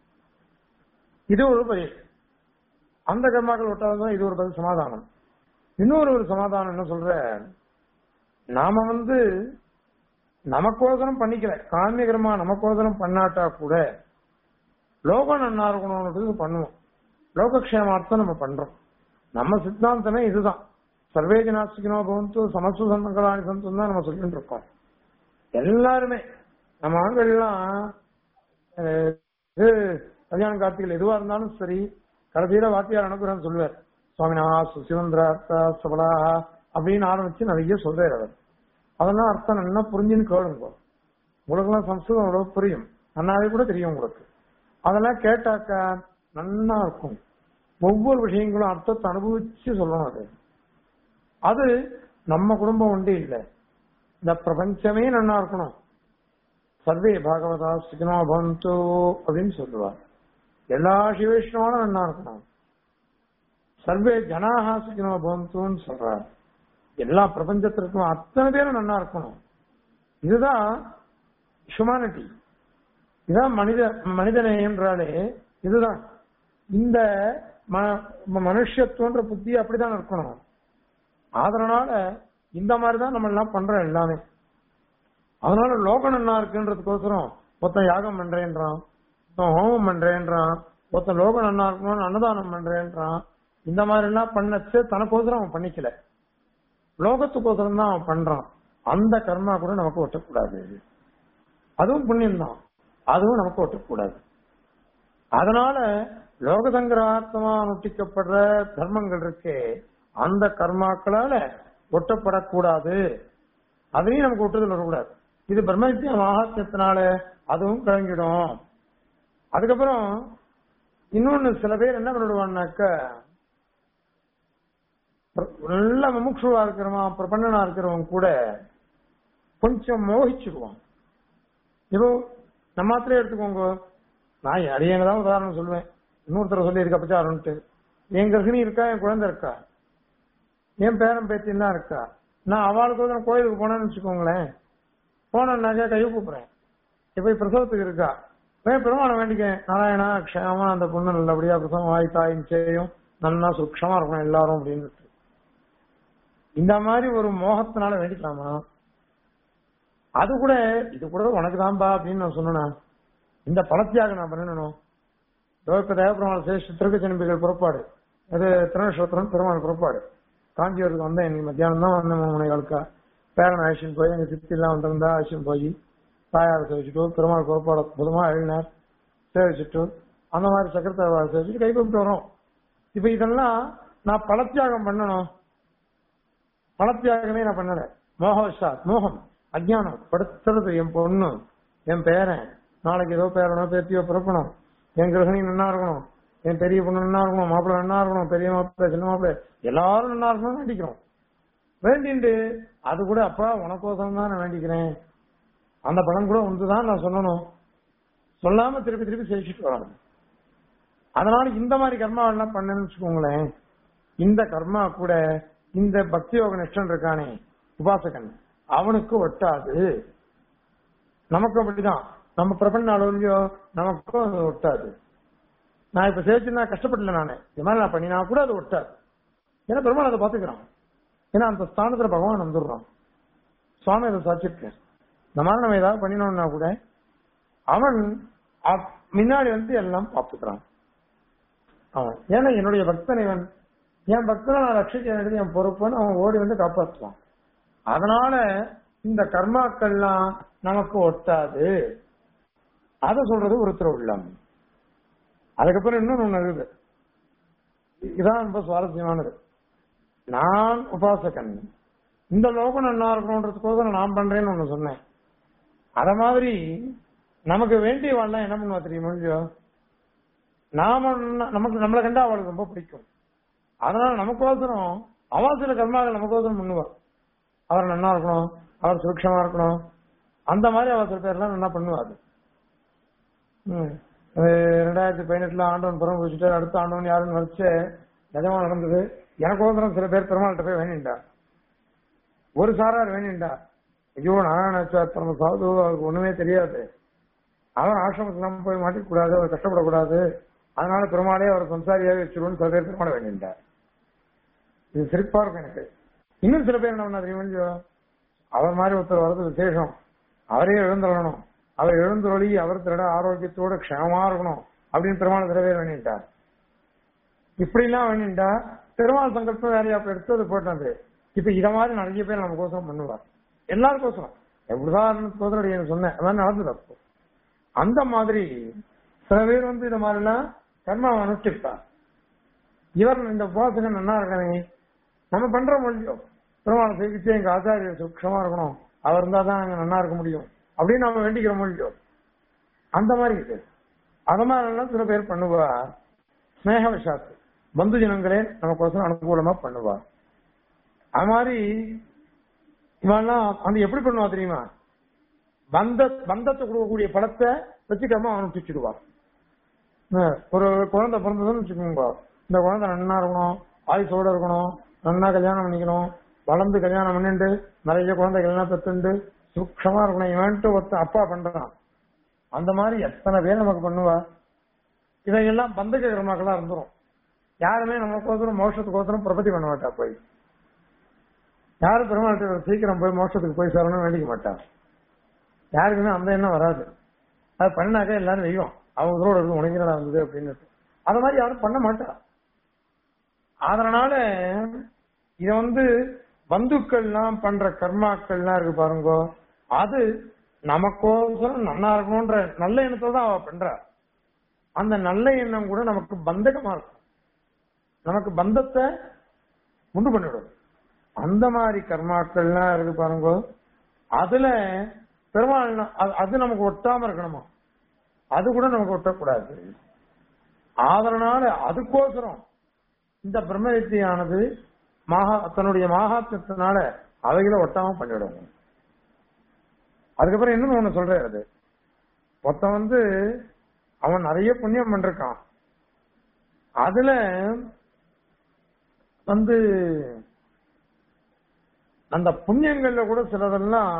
[SPEAKER 1] இது ஒரு பதில் அந்த கர்மாக்கள் ஒட்டாதுதான் இது ஒரு பதில் சமாதானம் இன்னொரு ஒரு சமாதானம் என்ன சொல்ற நாம வந்து நமக்கோசரம் பண்ணிக்கல காமிய கர்மா நமக்கோசரம் பண்ணாட்டா கூட லோகம் நன்னா இருக்கணும்ன்றது பண்ணுவோம் லோகக்ஷேமார்த்தம் நம்ம பண்றோம் நம்ம சித்தாந்தமே இதுதான் சர்வே ஜனாசிக்கனோ பவந்து சமஸ்து சன்மங்களானி சந்தம் தான் நம்ம சொல்லிட்டு இருக்கோம் எல்லாருமே நம்ம ஆண்கள்லாம் அஹ், இது கல்யாண கார்த்திகள் எதுவா இருந்தாலும் சரி கடைசியில வாத்தியார் அனுப்புறேன்னு சொல்லுவார் சுவாமினா சுசிவந்திரார்த்தா சபலா அப்படின்னு ஆரம்பிச்சு நிறைய சொல்றாரு அவர் அதெல்லாம் அர்த்தம் நல்லா புரிஞ்சுன்னு கேளுங்க உங்களுக்கெல்லாம் சம்ஸ்கிருதம் அவ்வளவு புரியும் நன்னாவே கூட தெரியும் உங்களுக்கு அதெல்லாம் கேட்டாக்கா நன்னா இருக்கும் ஒவ்வொரு விஷயங்களும் அர்த்தத்தை அனுபவிச்சு சொல்லணும் அது அது நம்ம குடும்பம் ஒன்றே இல்லை இந்த பிரபஞ்சமே நன்னா இருக்கணும் சர்வே பாகவதா சுகினோ பவந்து அப்படின்னு சொல்லுவார் எல்லா சிவேஷ்ணவாலும் நன்னா இருக்கணும் சர்வே ஜனாகா சுகினோ பவந்துன்னு சொல்றார் எல்லா பிரபஞ்சத்திற்கும் அத்தனை பேரும் நன்னா இருக்கணும் இதுதான் ஹியூமானிட்டி இதுதான் மனித மனிதநேயம்ன்றாலே இதுதான் இந்த ம- மனுஷத்துவன்ற புத்தி அப்படிதான் இருக்கணும் அதனால இந்த மாதிரிதான் நம்ம எல்லாம் பண்றோம் எல்லாமே அதனால லோகம் நல்லா இருக்குன்றதுக்கோசரம் ஒருத்தன் யாகம் பண்றேன்றான் ஒருத்தன் ஹோமம் பண்றேன்றான் ஒருத்தன் லோகம் நன்னா இருக்கணும்னு அன்னதானம் பண்றேன்றான் இந்த மாதிரி எல்லாம் பண்ணச்சு தனக்கோசரம் அவன் பண்ணிக்கல லோகத்துக்கோசரம் தான் அவன் பண்றான் அந்த கர்மா கூட நமக்கு ஒட்டக்கூடாது அதுவும் புண்ணியம் தான் அதுவும் நமக்கு ஒட்டக்கூடாது அதனால லோக சங்கிரகார்த்தமா அனுஷ்டிக்கப்படுற தர்மங்கள் இருக்கே அந்த கர்மாக்களால ஒட்டப்படக்கூடாது அதையும் நமக்கு ஒட்டுதல் வரக்கூடாது இது பிரம்மவித்யா மகாத்மியத்தினால அதுவும் கலங்கிடும் அதுக்கப்புறம் இன்னொன்னு சில பேர் என்ன பண்ணிடுவான்னாக்க நல்ல முமுட்சுவா இருக்கிறவன் பிரபண்ணனா இருக்கிறவன் கூட கொஞ்சம் மோகிச்சுடுவான் இப்போ நம்ம மாத்திரே எடுத்துக்கோங்க நான் அடியங்க தான் உதாரணம் சொல்லுவேன் இன்னொருத்தர சொல்லி இருக்க பச்சாரன்ட்டு என் கர்ப்பிணி இருக்கா என் குழந்தை இருக்கா என் பேரன் பேத்தின்னா இருக்கா நான் அவளுக்கு வந்து கோயிலுக்கு போனேன்னு வச்சுக்கோங்களேன் போனேன்னாக்கா கை கூப்பிடுறேன் இப்ப பிரசவத்துக்கு இருக்கா போய் பெருமானை வேண்டிக்கேன் நாராயணா க்ஷேமா அந்த பொண்ணு நல்லபடியா பிரசவம் ஆய் தாயின் செய்யும் நல்லா சுக்ஷமா இருக்கணும் எல்லாரும் அப்படின்னு இந்த மாதிரி ஒரு மோகத்தினால வேண்டிக்கலாமா அது கூட இது கூட உனக்கு தான்பா அப்படின்னு நான் சொன்னேன் இந்த பலத்தியாக நான் பண்ணணும் இப்ப தேவபெருமாள் சேஷ திருக்கச்சனிப்பிகள் புறப்பாடு அது திருநக்ஷத்திரம் பெருமாள் புறப்பாடு காஞ்சிபுரத்துக்கு வந்தேன் இன்னைக்கு மத்தியானம் தான் வந்தேன் மூணு காலுக்கா பேரன் ஆயிஷன் போய் எங்க சித்தி எல்லாம் வந்திருந்தா ஆயிஷன் போய் தாயார் சேவிச்சுட்டு பெருமாள் புறப்பாடு அற்புதமா எழுதினார் சேவிச்சுட்டு அந்த மாதிரி சக்கரத்தாழ்வாரை சேவிச்சுட்டு கை கூப்பிட்டு வரோம் இப்ப இதெல்லாம் நான் பலத்தியாகம் பண்ணணும் பலத்தியாகமே நான் பண்ணல மோகவசாத் மோகம் அஜ்ஞானம் படுத்துறது என் பொண்ணு என் பேரன் நாளைக்கு ஏதோ பேரனோ பேத்தியோ பிறக்கணும் என் கிரகணி நன்னா இருக்கணும் என் பெரிய பொண்ணு நன்னா இருக்கணும் மாப்பிள்ளை நன்னா இருக்கணும் பெரிய மாப்பிள்ளை சின்ன மாப்பிள்ளை எல்லாரும் நன்னா இருக்கணும்னு வேண்டிக்கிறோம் வேண்டிண்டு அது கூட அப்பா உனக்கோசரம் தான் நான் வேண்டிக்கிறேன் அந்த படம் கூட ஒன்றுதான் நான் சொல்லணும் சொல்லாம திருப்பி திருப்பி சேவிச்சுட்டு வரணும் அதனால இந்த மாதிரி கர்மா எல்லாம் பண்ணணும்னு வச்சுக்கோங்களேன் இந்த கர்மா கூட இந்த பக்தி யோக நிஷ்டன் இருக்கானே உபாசகன் அவனுக்கு ஒட்டாது நமக்கு அப்படிதான் நம்ம பிரபஞ்ச அளவுலயோ நமக்கும் அது ஒட்டாது நான் இப்ப சேர்த்து நான் கஷ்டப்படல நானு இது மாதிரி நான் பண்ணினா கூட அது ஒட்டாது ஏன்னா பெருமாள் அதை பாத்துக்கிறான் ஏன்னா அந்த ஸ்தானத்துல பகவான் வந்துடுறான் சுவாமி அதை சாட்சிருக்கேன் இந்த மாதிரி நம்ம ஏதாவது பண்ணினோம்னா கூட அவன் அப்- முன்னாடி வந்து எல்லாம் பார்த்துக்கிறான் அவன் ஏன்னா என்னுடைய பக்தன் இவன் என் பக்தனை நான் ரட்சிக்க வேண்டியது என் பொறுப்புன்னு அவன் ஓடி வந்து காப்பாற்றுவான் அதனால இந்த கர்மாக்கள்லாம் நமக்கு ஒட்டாது அத சொல்றது ஒருத்தர் உள்ளம் அதுக்கப்புறம் இன்னொன்னு ஒண்ணு இருக்குது இதான் ரொம்ப சுவாரஸ்யமானது நான் உபாசகன் இந்த லோகம் நல்லா இருக்கணுன்றதுக்கோசரம் நான் பண்றேன்னு ஒண்ணு சொன்னேன் அத மாதிரி நமக்கு வேண்டியவாள்லாம் என்ன பண்ணுவா தெரியுமா இல்லையோ நாம நமக்கு நம்மளை கண்டா அவளுக்கு ரொம்ப பிடிக்கும் அதனால நமக்கோசரம் அவ சில கர்மாக்கள் நமக்கோசரம் பண்ணுவா அவர் நல்லா இருக்கணும் அவர் சுரட்சமா இருக்கணும் அந்த மாதிரி அவ சில பேர்லாம் நல்லா பண்ணுவாரு ம். அது ரெண்டாயிரத்தி பதினெட்டுல ஆண்டவன் புறம் வச்சுட்டு அடுத்த ஆண்டவன் யாருன்னு வச்சு நிஜமா நடந்தது எனக்கோசரம் சில பேர் பெருமாள்கிட்ட போய் வேணிண்டா ஒரு சாரார் வேணிண்டா ஐயோ நாராயணாச்சாத்திரம் சாது அவருக்கு ஒண்ணுமே தெரியாது அவன் ஆசிரமத்துல போய் மாட்டிக்கூடாது அவர் கஷ்டப்படக்கூடாது அதனால பெருமாளே அவர் சம்சாரியாவே வச்சிருவோம்னு சில பேர் பெருமாளை வேண்டிண்டார் இது சிரிப்பா இருக்கும் எனக்கு இன்னும் சில பேர் என்ன பண்ணா தெரியுமா இல்லையோ? அவர் மாதிரி ஒருத்தர் வர்றது விசேஷம் அவரே எழுந்துடணும் அவர் எழுந்துருளி அவர் திரட ஆரோக்கியத்தோட க்ஷேமமா இருக்கணும் அப்படின்னு பெருமாள் சில பேர் வேணிட்டார் இப்படி எல்லாம் வேணிண்டா பெருமாள் சங்கல்பம் வேறையா போய் எடுத்து அது போட்டது இப்ப இத மாதிரி நிறைய பேர் நமக்கோசரம் பண்ணுவார் எல்லாருக்கோசரம் உதாரணத்துக்கோசரம் எனக்கு சொன்னேன் அதான் நடந்தது அப்போ அந்த மாதிரி சில பேர் வந்து இந்த மாதிரி எல்லாம் கர்மாவை அனுஷ்டிப்பார் இவர் இந்த உபாசகன் நல்லா இருக்கானே நம்ம பண்ற முடியும் பெருமாள் சேவிச்சு எங்க ஆச்சாரியர் சுட்சமா இருக்கணும் அவர் இருந்தா தான் அங்க நல்லா இருக்க முடியும் அப்படின்னு நம்ம வேண்டிக்கிற முடியும் அந்த மாதிரி இருக்கு அத மாதிரி எல்லாம் சில பேர் பண்ணுவா ஸ்னேக விஷாத்து பந்து ஜனங்களே நமக்கோசரம் அனுகூலமா பண்ணுவா அது மாதிரி இவெல்லாம் அந்த எப்படி பண்ணுவா தெரியுமா பந்த பந்தத்தை கொடுக்கக்கூடிய படத்தை வச்சுக்காம அவன் பிச்சுடுவா ஒரு குழந்தை பிறந்ததுன்னு வச்சுக்கோங்க இந்த குழந்தை நன்னா இருக்கணும் ஆயுசோட இருக்கணும் நன்னா கல்யாணம் பண்ணிக்கணும் வளர்ந்து கல்யாணம் பண்ணிட்டு நிறைய குழந்தைகள் எல்லாம் பெத்துண்டு சுக்ஷமா இருக்கணும் இவன்ட்டு ஒருத்த அப்பா பண்றான் அந்த மாதிரி எத்தனை பேர் நமக்கு பண்ணுவா இதையெல்லாம் பந்தக கர்மாக்களா இருந்துரும் யாருமே நமக்கோசரம் மோட்சத்துக்கோசரம் பிரபத்தி பண்ண மாட்டா போய் யாரும் பெருமாள் சீக்கிரம் போய் மோட்சத்துக்கு போய் சேரணும்னு வேண்டிக்க மாட்டா யாருக்குமே அந்த எண்ணம் வராது அது பண்ணாக்க எல்லாரும் வெய்யும் அவங்க உயிரோட இருக்கு உனக்கு என்னடா வந்தது அப்படின்னு அத மாதிரி யாரும் பண்ண மாட்டா அதனால இத வந்து பந்துக்கள்லாம் பண்ற கர்மாக்கள்லாம் இருக்கு பாருங்க அது நமக்கோசரம் நல்லா இருக்கணும்ன்ற நல்ல எண்ணத்தோட தான் அவ பண்றா அந்த நல்ல எண்ணம் கூட நமக்கு பந்தகமா இருக்கும் நமக்கு பந்தத்தை உண்டு பண்ணிவிடும் அந்த மாதிரி கர்மாக்கள்லாம் இருக்கு பாருங்க அதுல பெருமாள் ந- அது- அது நமக்கு ஒட்டாம இருக்கணுமா அது கூட நமக்கு ஒட்டக்கூடாது அதனால அதுக்கோசரம் இந்த பிரம்ம வித்தியானது மகா தன்னுடைய மகாத்மத்தினால அவைகளை ஒட்டாம பண்ணிவிடுவாங்க அதுக்கப்புறம் இன்னும் ஒண்ணு சொல்றாரு அது ஒருத்தன் வந்து அவன் நிறைய புண்ணியம் பண்ணிருக்கான் அதுல வந்து அந்த புண்ணியங்கள்ல கூட சிலதெல்லாம்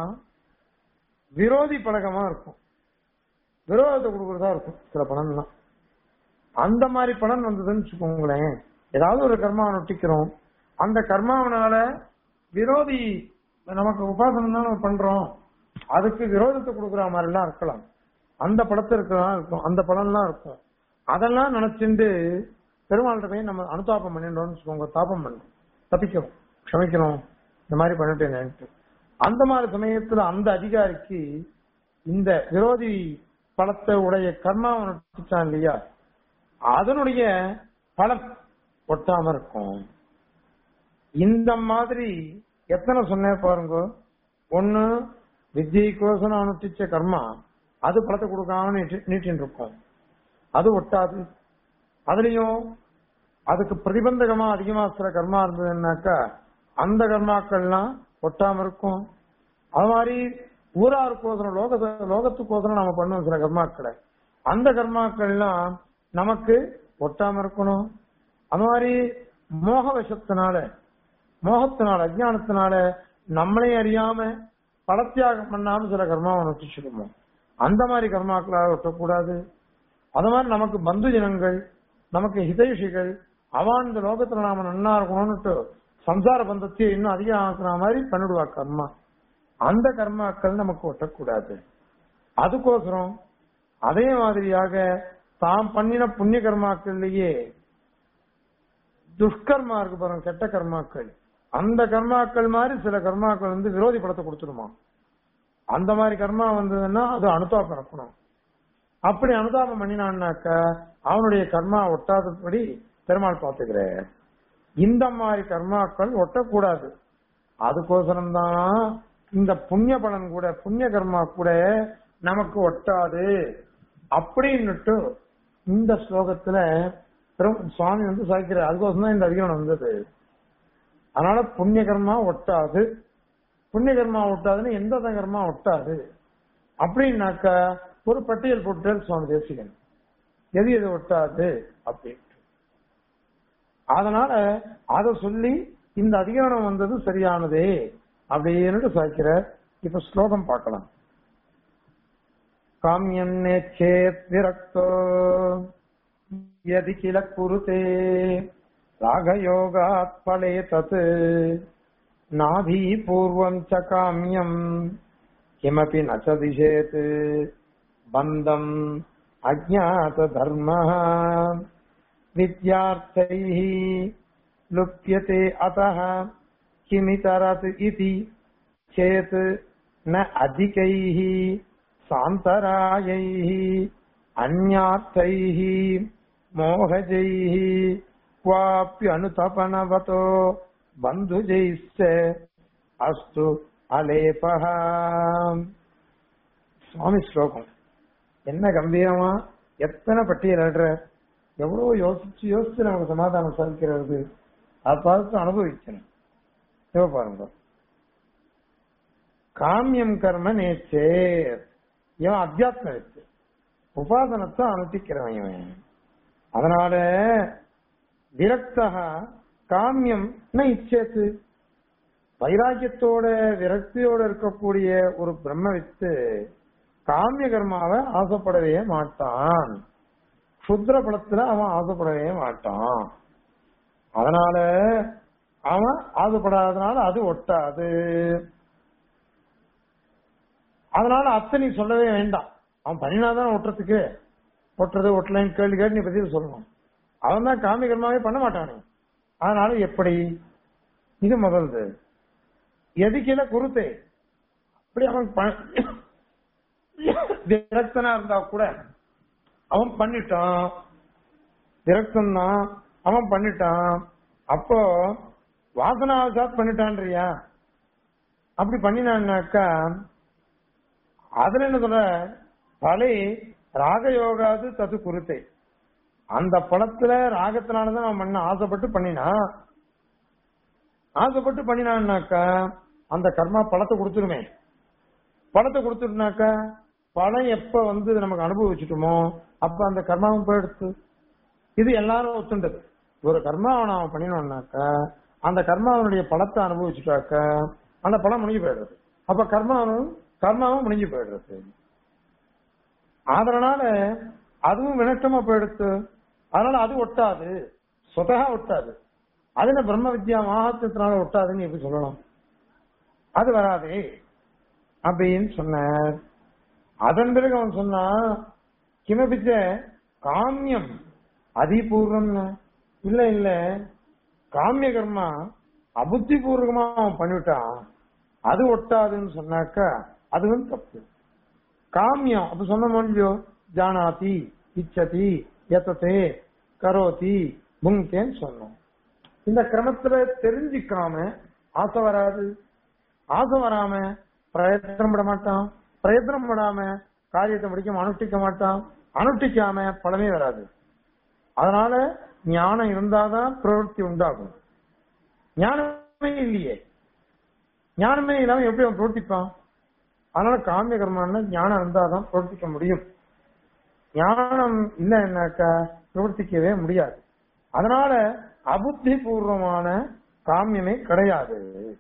[SPEAKER 1] விரோதி பழக்கமா இருக்கும் விரோதத்தை கொடுக்கறதா இருக்கும் சில பலன்லாம் அந்த மாதிரி பலன் வந்ததுன்னு வச்சுக்கோங்களேன் ஏதாவது ஒரு கர்மாவை நொட்டிக்கிறோம் அந்த கர்மாவனால விரோதி நமக்கு உபாசனம் தான் நம்ம பண்றோம் அதுக்கு விரோதத்தை கொடுக்குற மாதிரி எல்லாம் இருக்கலாம் அந்த படத்தை இருக்கலாம் இருக்கும் அந்த பலன்லாம் இருக்கும் அதெல்லாம் நினைச்சுண்டு பெருமாள்கிட்ட போய் நம்ம அனுதாபம் பண்ணிட்டோம்னு வச்சுக்கோங்க தாபம் பண்ணணும் தப்பிக்கணும் க்ஷமிக்கணும் இந்த மாதிரி பண்ணிட்டேன்ட்டு அந்த மாதிரி சமயத்துல அந்த அதிகாரிக்கு இந்த விரோதி பலத்தை உடைய கர்மாவை நடிச்சான் இல்லையா அதனுடைய பலன் ஒட்டாம இருக்கும் இந்த மாதிரி எத்தனை சொன்னேன் பாருங்க ஒண்ணு வித்தியைக்கோசனம் அனுஷ்டிச்ச கர்மா அது பலத்தை கொடுக்காம நீட்டி- நீட்டின்னு இருக்கும் அது ஒட்டாது அதுலயும் அதுக்கு பிரதிபந்தகமா அதிகமா சில கர்மா இருந்ததுன்னாக்கா அந்த கர்மாக்கள்லாம் ஒட்டாம இருக்கும் அது மாதிரி ஊராருக்கோசரம் லோக லோகத்துக்கோசரம் நம்ம பண்ணுவோம் சில கர்மாக்களை அந்த கர்மாக்கள்லாம் நமக்கு ஒட்டாம இருக்கணும் அது மாதிரி மோக விஷத்தினால மோகத்தினால அஜ்ஞானத்தினால நம்மளே அறியாம பலத்தியாகம் பண்ணாம சில கர்மாவை நொட்டிச்சுடுவோம் அந்த மாதிரி கர்மாக்களாக ஒட்டக்கூடாது அது மாதிரி நமக்கு பந்து ஜனங்கள் நமக்கு ஹிதைஷிகள் அவன் இந்த லோகத்துல நாம நன்னா இருக்கணும்னுட்டு சம்சார பந்தத்தை இன்னும் அதிகம் ஆக்குற மாதிரி பண்ணிடுவா கர்மா அந்த கர்மாக்கள் நமக்கு ஒட்டக்கூடாது அதுக்கோசரம் அதே மாதிரியாக தாம் பண்ணின புண்ணிய கர்மாக்கள்லயே துஷ்கர்மா இருக்கு பாருங்க கெட்ட கர்மாக்கள் அந்த கர்மாக்கள் மாதிரி சில கர்மாக்கள் வந்து விரோதி படத்தை கொடுத்துடுமா அந்த மாதிரி கர்மா வந்ததுன்னா அது அனுதாபம் இருக்கணும் அப்படி அனுதாபம் பண்ணினான்னாக்க அவனுடைய கர்மா ஒட்டாதபடி பெருமாள் பார்த்துக்கிறார் இந்த மாதிரி கர்மாக்கள் ஒட்டக்கூடாது அதுக்கோசரம் தான் இந்த புண்ணிய பலன் கூட புண்ணிய கர்மா கூட நமக்கு ஒட்டாது அப்படின்னுட்டு இந்த ஸ்லோகத்துல பெரும் சுவாமி வந்து சாய்க்கிறார் அதுக்கோசரம் தான் இந்த அதிகாரம் வந்தது அதனால புண்ணிய கர்மா ஒட்டாது புண்ணிய கர்மா ஒட்டாதுன்னு எந்த கர்மா ஒட்டாது அப்படின்னாக்க ஒரு பட்டியல் போட்டு சுவாமி தேசிகன் எது எது ஒட்டாது அப்படின்ட்டு அதனால அத சொல்லி இந்த அதிகாரம் வந்தது சரியானதே அப்படின்னு சாய்க்கிற இப்ப ஸ்லோகம் பார்க்கலாம் காமியம் நேச்சேத் விரக்தோ यदि किल कुरुते रागयोगात् फले तत् नाधी पूर्वम् च काम्यम् किमपि न च दिशेत् बन्धम् अज्ञातधर्मः विद्यार्थैः लुप्यते अतः किमितरत् इति चेत् न अधिकैः सान्तरायैः अन्यार्थैः मोहजैः क्वाप्यनुतपनवतो बन्धुजैश्च अस्तु அலேபஹ சுவாமி ஸ்லோகம் என்ன கம்பீரமா எத்தனை பட்டியல் எழுற எவ்வளவு யோசிச்சு யோசிச்சு நமக்கு சமாதானம் சாதிக்கிறது அதை பார்த்து அனுபவிக்கணும் இவ பாருங்க காமியம் கர்ம நேச்சேர் இவன் அத்தியாத்ம வித்து உபாசனத்தை அனுஷ்டிக்கிறவன் இவன் அதனால விரக்தக காமியம் ந இச்சேத்து வைராக்கியத்தோட விரக்தியோட இருக்கக்கூடிய ஒரு பிரம்ம வித்து காமிய கர்மாவை ஆசைப்படவே மாட்டான் சுத்திர பலத்துல அவன் ஆசைப்படவே மாட்டான் அதனால அவன் ஆசைப்படாதனால அது ஒட்டாது அதனால அத்தனை சொல்லவே வேண்டாம் அவன் பண்ணினாதான் ஒட்டுறதுக்கு ஒட்டுறது ஒட்டலைன்னு கேள்வி கேட்டு நீ பத்தி சொல்லணும் அவன் தான் காமி கர்மாவே பண்ண மாட்டானே அதனால எப்படி இது முதல்து எதுக்கில குருத்தே அப்படி அவன் ப- விரக்தனா இருந்தா கூட அவன் பண்ணிட்டான் விரக்தம் தான் அவன் பண்ணிட்டான் அப்போ வாசனாவசாத் பண்ணிட்டான்றியா அப்படி பண்ணினான்னாக்கா அதுல என்ன சொல்ற பலை ராகயோகாது தது குருத்தை அந்த பழத்துல ராகத்தினாலதான் அவன் பண்ண ஆசைப்பட்டு பண்ணினான் ஆசைப்பட்டு பண்ணினான்னாக்கா அந்த கர்மா பழத்தை கொடுத்துருமே பழத்தை கொடுத்துருனாக்கா பழம் எப்ப வந்து நமக்கு அனுபவிச்சுட்டோமோ அப்ப அந்த கர்மாவும் போயிடுத்து இது எல்லாரும் ஒத்துண்டது ஒரு கர்மாவை நாம பண்ணினோம்னாக்கா அந்த கர்மாவனுடைய பழத்தை அனுபவிச்சுட்டாக்கா அந்த பழம் முடிஞ்சு போயிடுறது அப்ப கர்மாவும் கர்மாவும் முடிஞ்சு போயிடுறது அதனால அதுவும் வினட்டமா போயிடுத்து அதனால அது ஒட்டாது சொதகா ஒட்டாது அதுல பிரம்ம வித்யா மகாத்தியத்தினால ஒட்டாதுன்னு எப்படி சொல்லலாம் அது வராதே அப்படின்னு சொன்னார் அதன் பிறகு அவன் சொன்னா கிமபிச்ச காமியம் அதிபூர்வம் இல்ல இல்ல காமிய கர்மா அபுத்தி பூர்வமா அவன் பண்ணிவிட்டான் அது ஒட்டாதுன்னு சொன்னாக்கா அதுவும் தப்பு காமியம் அப்ப சொன்ன முடியோ ஜானாதி இச்சதி எத்ததே கரோதி புங்கேன்னு சொன்னோம் இந்த கிரமத்துல தெரிஞ்சுக்காம ஆசை வராது ஆசை வராம பிரயத்தனம் பட மாட்டான் பிரயத்தனம் படாம காரியத்தை முடிக்க அனுஷ்டிக்க மாட்டான் அனுஷ்டிக்காம பலமே வராது அதனால ஞானம் இருந்தாதான் பிரவൃத்தி உண்டாகும் ஞானமே இல்லையே ஞானமே இல்லாம எப்படி அவன் பிரவர்த்திப்பான் அதனால காமிய கர்மான்னா ஞானம் இருந்தாதான் பிரவர்த்திக்க முடியும் ஞானம் இல்லைன்னாக்கா பிரவர்த்திக்கவே முடியாது அதனால அபுத்தி பூர்வமான காமியமே கிடையாது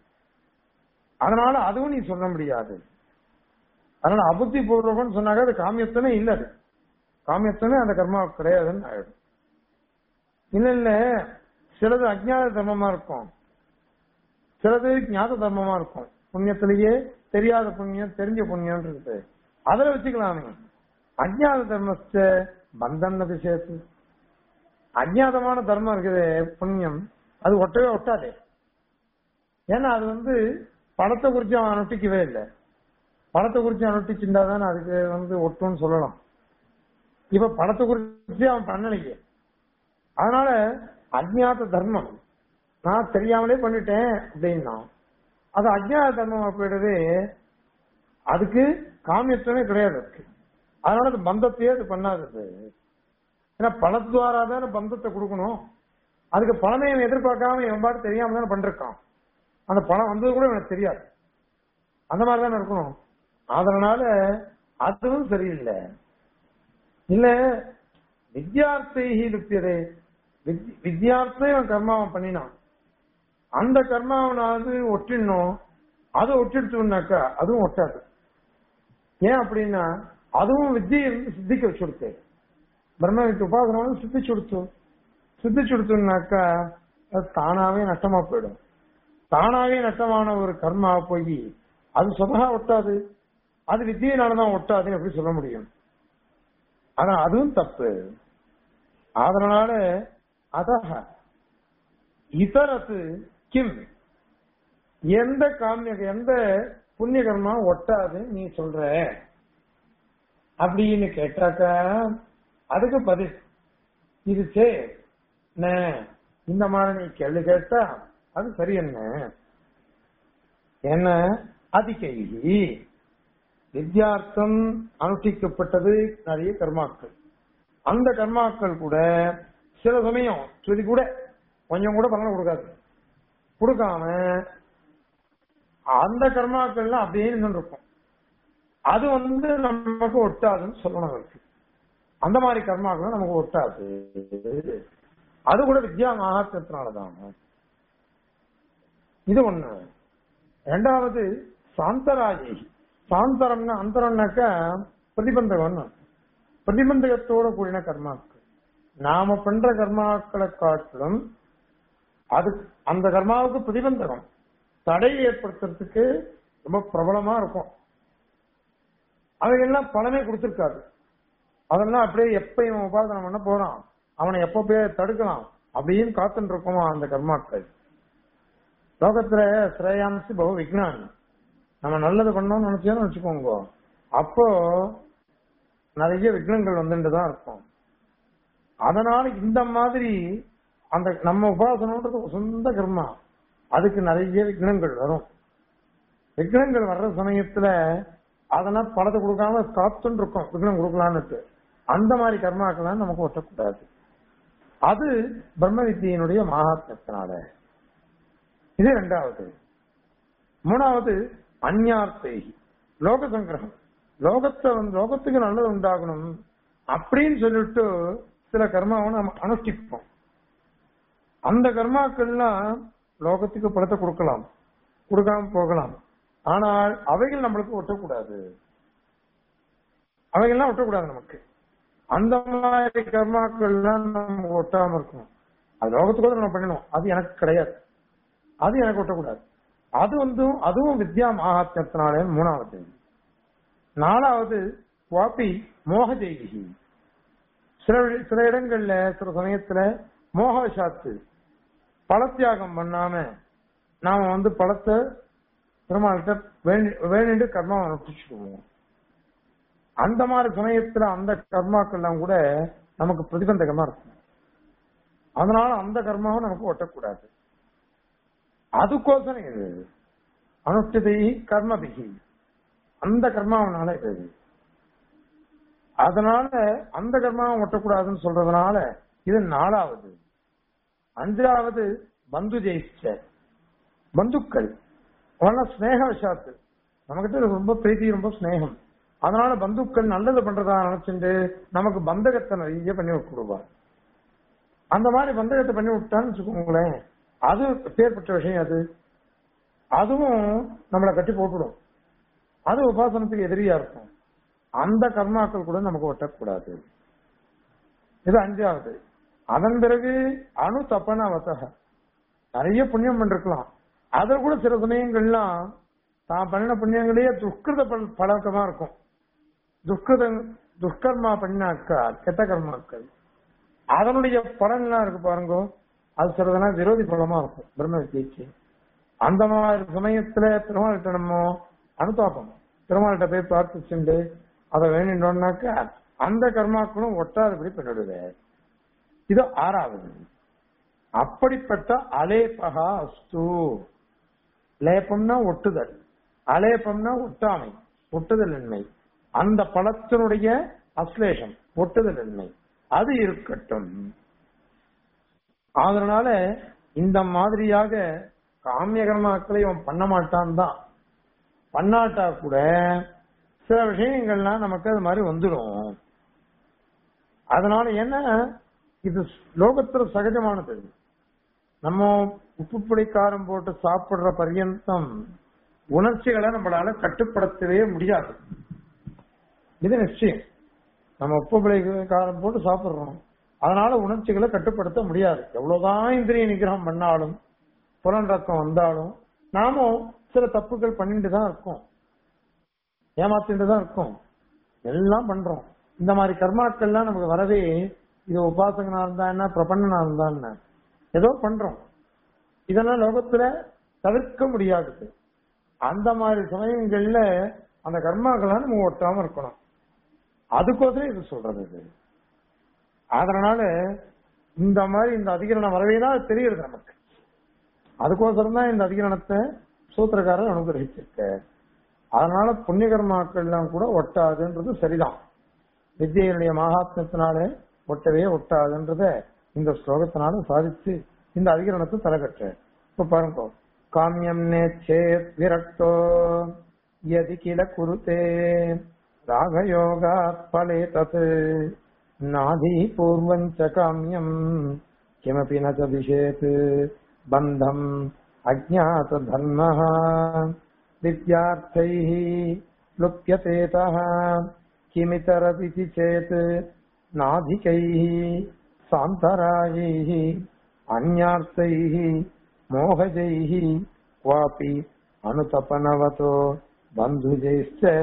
[SPEAKER 1] அதனால அதுவும் நீ சொல்ல முடியாது அதனால அபுத்தி பூர்வம்னு சொன்னாக்க அது காமியத்தனே இல்ல அது காமியத்தனே அந்த கர்மா கிடையாதுன்னு ஆயிடும் இல்ல இல்ல சிலது அஜ்ஞாத தர்மமா இருக்கும் சிலது ஞாத தர்மமா இருக்கும் புண்ணியத்திலேயே தெரியாத புண்ணியம் தெரிஞ்ச புண்ணியம் இருக்கு அதுல வச்சுக்கலாமே அஜ்ஞாத தர்மஸ்ட பந்தம் விஷயத்து அஜ்ஞாதமான தர்மம் இருக்குது புண்ணியம் அது ஒட்டவே ஒட்டாதே ஏன்னா அது வந்து பணத்தை குறிச்சு அவன் அனுஷ்டிக்கவே இல்லை பணத்தை குறிச்சு அனுஷ்டிச்சுட்டா தானே அதுக்கு வந்து ஒட்டுன்னு சொல்லலாம் இப்ப பணத்தை குறிச்சு அவன் பண்ணலையே அதனால அஜ்ஞாத தர்மம் நான் தெரியாமலே பண்ணிட்டேன் அப்படின்னா அது அஜ்ஞாத தர்மம் போயிடுது அதுக்கு காமியத்துவமே கிடையாது அதுக்கு அதனால அது பந்தத்தையே அது பண்ணாதது ஏன்னா பணத்வாரா தானே பந்தத்தை கொடுக்கணும் அதுக்கு பணமே இவன் எதிர்பார்க்காம இவன் பாட்டு தெரியாம தானே பண்ணிருக்கான் அந்த பணம் வந்தது கூட எனக்கு தெரியாது அந்த மாதிரி தானே இருக்கணும் அதனால அதுவும் சரியில்லை இல்ல வித்யார்த்தை லுப்பியதே வித்யார்த்தை அவன் கர்மாவன் பண்ணினான் அந்த கர்மாவனாவது ஒட்டிடணும் அது ஒட்டிடுச்சுனாக்கா அதுவும் ஒட்டாது ஏன் அப்படின்னா அதுவும் வித்தியை வந்து சித்திக்க வச்சு கொடுத்து பிரம்ம வித்து உபாசனாலும் சித்திச்சு கொடுத்தோம் சித்திச்சு கொடுத்தோம்னாக்கா அது தானாவே நஷ்டமா போயிடும் தானாவே நஷ்டமான ஒரு கர்மா போய் அது சொதகா ஒட்டாது அது வித்தியினாலதான் ஒட்டாதுன்னு எப்படி சொல்ல முடியும் ஆனா அதுவும் தப்பு அதனால அதாக இதரத்து கிம் எந்த காமிய எந்த புண்ணிய கர்மா ஒட்டாது நீ சொல்ற அப்படின்னு கேட்டாக்கா அதுக்கு பதில் இது சே என்ன இந்த மாதிரி நீ கேள்வி கேட்டா அது சரி என்ன என்ன அதிகைகி வித்யார்த்தம் அனுஷ்டிக்கப்பட்டது நிறைய கர்மாக்கள் அந்த கர்மாக்கள் கூட சில சமயம் சுதி கூட கொஞ்சம் கூட பலன் கொடுக்காது கொடுக்காம அந்த கர்மாக்கள்லாம் அப்படியே நின்று இருக்கும் அது வந்து நமக்கு ஒட்டாதுன்னு சொல்லணும் அவருக்கு அந்த மாதிரி கர்மாக்கள் நமக்கு ஒட்டாது அது கூட வித்யா மகாத்தியத்தினாலதான் இது ஒண்ணு ரெண்டாவது சாந்தராஜி சாந்தரம்னா அந்தரம்னாக்கா பிரதிபந்தகம் பிரதிபந்தகத்தோட கூடின கர்மாக்கள் நாம பண்ற கர்மாக்களை காட்டிலும் அது அந்த கர்மாவுக்கு பிரதிபந்தகம் தடை ஏற்படுத்துறதுக்கு ரொம்ப பிரபலமா இருக்கும் அவைகள்லாம் பலனே கொடுத்திருக்காது அதெல்லாம் அப்படியே எப்ப இவன் உபாசனை பண்ண போறான் அவனை எப்ப போய் தடுக்கலாம் அப்படின்னு காத்துட்டு இருக்கோமா அந்த கர்மாக்கள் லோகத்துல ஸ்ரேயாம்சி பகு விக்னான் நம்ம நல்லது பண்ணோம்னு நினைச்சோன்னு வச்சுக்கோங்க அப்போ நிறைய விக்னங்கள் வந்துட்டு தான் இருக்கும் அதனால இந்த மாதிரி அந்த நம்ம உபாசனன்றது சொந்த கர்மா அதுக்கு நிறைய விக்னங்கள் வரும் விக்னங்கள் வர்ற சமயத்துல அதெல்லாம் பணத்தை கொடுக்காம காத்துன்னு இருக்கும் விக்னம் கொடுக்கலான்னுட்டு அந்த மாதிரி கர்மாக்கெல்லாம் நமக்கு ஒட்டக்கூடாது அது பிரம்ம வித்தியினுடைய மகாத்மத்தினால இது ரெண்டாவது மூணாவது அந்யார்த்தை லோக சங்கிரகம் லோகத்தை வந்து லோகத்துக்கு நல்லது உண்டாகணும் அப்படின்னு சொல்லிட்டு சில கர்மாவை நம்ம அனுஷ்டிப்போம் அந்த கர்மாக்கள்லாம் லோகத்துக்கு பலத்தை கொடுக்கலாம் கொடுக்காம போகலாம் ஆனால் அவைகள் நம்மளுக்கு ஒட்டக்கூடாது அவைகள்லாம் ஒட்டக்கூடாது நமக்கு அந்த மாதிரி கர்மாக்கள்லாம் நம்ம ஒட்டாம இருக்கணும் அது லோகத்துக்கு நம்ம பண்ணணும் அது எனக்கு கிடையாது அது எனக்கு ஒட்டக்கூடாது அது வந்து அதுவும் வித்யா மகாத்மத்தினாலே மூணாவது நாலாவது வாப்பி மோக ஜெய்கி சில சில இடங்கள்ல சில சமயத்துல மோகவசாத்து பழத்தியாகம் பண்ணாம நாம வந்து பழத்தை பெருமாள்கிட்ட வேணிட்டு கர்மாவை அனுப்பிச்சுக்குவோம் அந்த மாதிரி சமயத்துல அந்த கர்மாக்கள்லாம் கூட நமக்கு பிரதிபந்தகமா இருக்கும் அதனால அந்த கர்மாவும் நமக்கு ஒட்டக்கூடாது அதுக்கோசரம் இது அனுஷ்டதை கர்மபிகி அந்த கர்மாவனால இது அதனால அந்த கர்மாவும் ஒட்டக்கூடாதுன்னு சொல்றதுனால இது நாலாவது அஞ்சாவது பந்து ஜெயிச்ச பந்துக்கள் அவெல்லாம் ஸ்னேக விஷாத்து நமக்கிட்ட ரொம்ப பிரீத்தி ரொம்ப ஸ்னேகம் அதனால பந்துக்கள் நல்லது பண்றதா நினைச்சுட்டு நமக்கு பந்தகத்தை நிறைய பண்ணி விட்டுடுவார் அந்த மாதிரி பந்தகத்தை பண்ணி விட்டான்னு வச்சுக்கோங்களேன் அது பேர்பட்ட விஷயம் அது அதுவும் நம்மளை கட்டி போட்டுடும் அது உபாசனத்துக்கு எதிரியா இருக்கும் அந்த கர்மாக்கள் கூட நமக்கு ஒட்டக்கூடாது இது அஞ்சாவது அதன் பிறகு அணு தப்பன வசக நிறைய புண்ணியம் பண்ணிருக்கலாம் அதில் கூட சில சமயங்கள்லாம் தான் பண்ணின புண்ணியங்களே துஷ்கிருத பல- பழக்கமா இருக்கும் துஷ்கிருத துஷ்கர்மா பண்ணினாக்கா கெட்ட கர்மாக்கள் அதனுடைய பலன்லாம் இருக்கு பாருங்க அது சிலதெல்லாம் விரோதி பலமா இருக்கும் பிரம்ம வித்தியைக்கு அந்த மாதிரி சமயத்துல பெருமாள்கிட்ட நம்ம அனுதாபம் பெருமாள்கிட்ட போய் பிரார்த்திச்சுண்டு அதை வேணும்னாக்கா அந்த கர்மாக்களும் ஒட்டாதபடி பண்ணிடுவேன் இது ஆறாவது அப்படிப்பட்ட அலேபகா அஸ்து லேபம்னா ஒட்டுதல் அலேபம்னா ஒட்டாமை ஒட்டுதல் இன்மை அந்த பழத்தினுடைய அஸ்லேஷம் ஒட்டுதல் இன்மை அது இருக்கட்டும் அதனால இந்த மாதிரியாக காமிய கர்மாக்களை இவன் பண்ண மாட்டான் தான் பண்ணாட்டா கூட சில விஷயங்கள்லாம் நமக்கு அது மாதிரி வந்துடும் அதனால என்ன இது லோகத்துல சகஜமானது நம்ம உப்பு புளி காரம் போட்டு சாப்பிடுற பர்யந்தம் உணர்ச்சிகளை நம்மளால கட்டுப்படுத்தவே முடியாது இது நிச்சயம் நம்ம உப்பு புளி காரம் போட்டு சாப்பிடுறோம் அதனால உணர்ச்சிகளை கட்டுப்படுத்த முடியாது எவ்வளவுதான் இந்திரிய நிகிரகம் பண்ணாலும் புலன் ரத்தம் வந்தாலும் நாமும் சில தப்புகள் பண்ணிட்டு தான் இருக்கோம் ஏமாத்திட்டு தான் இருக்கோம் எல்லாம் பண்றோம் இந்த மாதிரி கர்மாக்கள்லாம் நமக்கு வரவே இது உபாசகனா இருந்தா என்ன பிரபண்ணனா இருந்தா என்ன ஏதோ பண்றோம் இதெல்லாம் லோகத்துல தவிர்க்க முடியாதது அந்த மாதிரி சமயங்கள்ல அந்த கர்மாக்களை நம்ம ஒட்டாம இருக்கணும் அதுக்கோசரம் இது சொல்றது இது அதனால இந்த மாதிரி இந்த அதிகரணம் வரவே தான் அது தெரியுது நமக்கு அதுக்கோசரம் தான் இந்த அதிகரணத்தை சூத்திரக்காரர் அனுகிரகிச்சிருக்க அதனால புண்ணிய கர்மாக்கள்லாம் கூட ஒட்டாதுன்றது சரிதான் வித்யையினுடைய மகாத்மத்தினாலே ஒட்டவே ஒட்டாதுன்றத இந்த ஸ்லோகத்தினால சாதிச்சு இந்த அதிகரணத்தை தலைக்கட்ட இப்ப பாருங்க காமியம் நேச்சேத் விரக்தோ யதி கில குருதே ராகயோகா பலே தத் நாதி பூர்வஞ்ச காமியம் கிமபி ந ச விஷேத் பந்தம் அஜ்ஞாத தர்மः विद्यार्थैः लुप्यतेतः किमितरपिति चेत् नाधिकैः सान्तरायैः अन्यार्थैः मोहजैः क्वापि अनुतपनवतो बन्धुजैश्च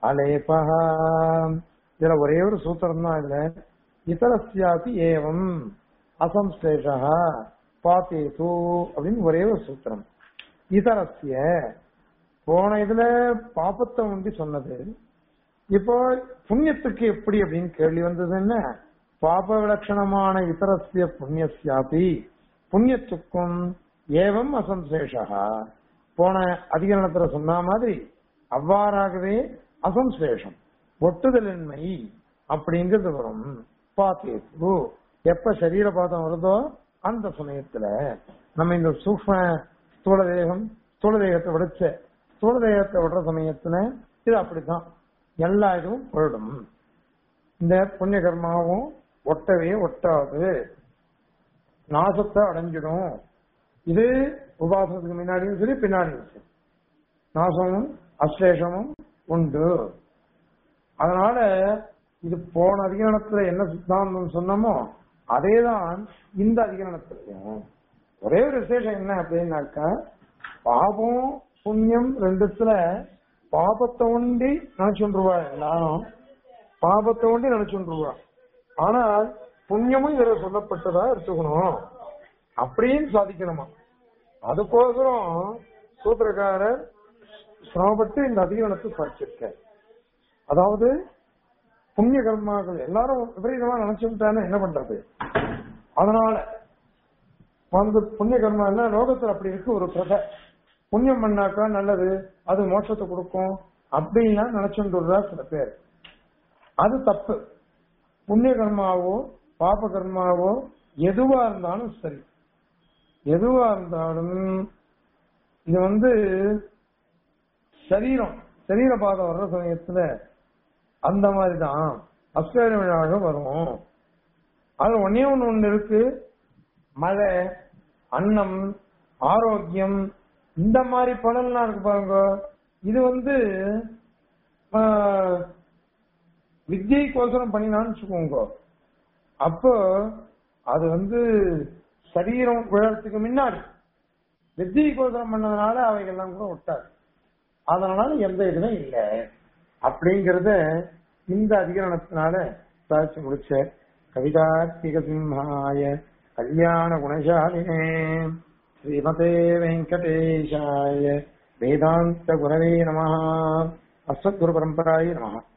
[SPEAKER 1] அலேபா இதுல ஒரே ஒரு சூத்திரம் தான் இதுல இதரஸ்யாபி ஏவம் அசம்சேஷா பாத்தேது அப்படின்னு ஒரே ஒரு சூத்திரம் இதரஸ்ய போன இதுல பாபத்தை உண்டி சொன்னது இப்போ புண்ணியத்துக்கு எப்படி அப்படின்னு கேள்வி வந்தது என்ன பாப விலட்சணமான இதரஸ்ய புண்ணியஸ்யாபி புண்ணியத்துக்கும் ஏவம் அசம்சேஷா போன அதிகரணத்துல சொன்ன மாதிரி அவ்வாறாகவே அசம்சேஷம் ஒட்டுதலின்மை அப்படிங்கிறது வரும் பாத்தேது எப்ப சரீர பாதம் வருதோ அந்த சமயத்துல நம்ம இந்த சூக்ம ஸ்தூல தேகம் ஸ்தூல தேகத்தை விடுச்ச ஸ்தூல தேகத்தை விடுற சமயத்துல இது அப்படித்தான் எல்லா இதுவும் போயிடும் இந்த புண்ணிய கர்மாவும் ஒட்டவே ஒட்டாது நாசத்தை அடைஞ்சிடும் இது உபாசனத்துக்கு முன்னாடியும் சரி பின்னாடியும் சரி நாசமும் அஸ்லேஷமும் உண்டு அதனால இது போன அதிகரணத்துல என்ன சித்தாந்தம் சொன்னோமோ அதேதான் இந்த அதிகரணத்திலையும் ஒரே ஒரு விசேஷம் என்ன அப்படின்னாக்கா பாபம் புண்ணியம் ரெண்டுத்துல பாபத்தை ஒண்டி நினைச்சுருவா எல்லாரும் பாபத்தை ஒண்டி நினைச்சுருவா ஆனால் புண்ணியமும் இதுல சொல்லப்பட்டதா எடுத்துக்கணும் அப்படின்னு சாதிக்கணுமா அதுக்கோசரம் சூத்திரக்காரர் சிரமப்பட்டு இந்த அதிகரணத்தை சாதிச்சிருக்க அதாவது புண்ணிய கர்மாக்கள் எல்லாரும் விபரீதமா நினைச்சுட்டானே என்ன பண்றது அதனால வந்து புண்ணிய கர்மா என்ன லோகத்துல அப்படி இருக்கு ஒரு பிரதை புண்ணியம் பண்ணாக்கா நல்லது அது மோட்சத்தை கொடுக்கும் அப்படின்லாம் நினைச்சுடுறா சில பேர் அது தப்பு புண்ணிய கர்மாவோ பாப கர்மாவோ எதுவா இருந்தாலும் சரி எதுவா இருந்தாலும் இது வந்து சரீரம் சரீர பாதம் வர்ற சமயத்துல அந்த மாதிரிதான் அஸ்வரமாக வரும் அது ஒன்னே ஒண்ணு ஒண்ணு இருக்கு மழை அன்னம் ஆரோக்கியம் இந்த மாதிரி பலன்லாம் இருக்கு பாருங்க இது வந்து வித்தியைக்கோசரம் பண்ணினான்னு வச்சுக்கோங்க அப்போ அது வந்து சரீரம் விழறதுக்கு முன்னாடி வித்தியைக்கோசரம் பண்ணதுனால அவைகள்லாம் கூட விட்டாது அதனால எந்த இதுமே இல்லை அப்படிங்கறத இந்த அதிகரணத்தினால சாதிச்சு முடிச்ச கவிதார்த்திக சிம்ஹாய கல்யாண குணசாலினே ஸ்ரீமதே வெங்கடேஷாய வேதாந்த குரவே நம அஸ்வத்குரு பரம்பராய நம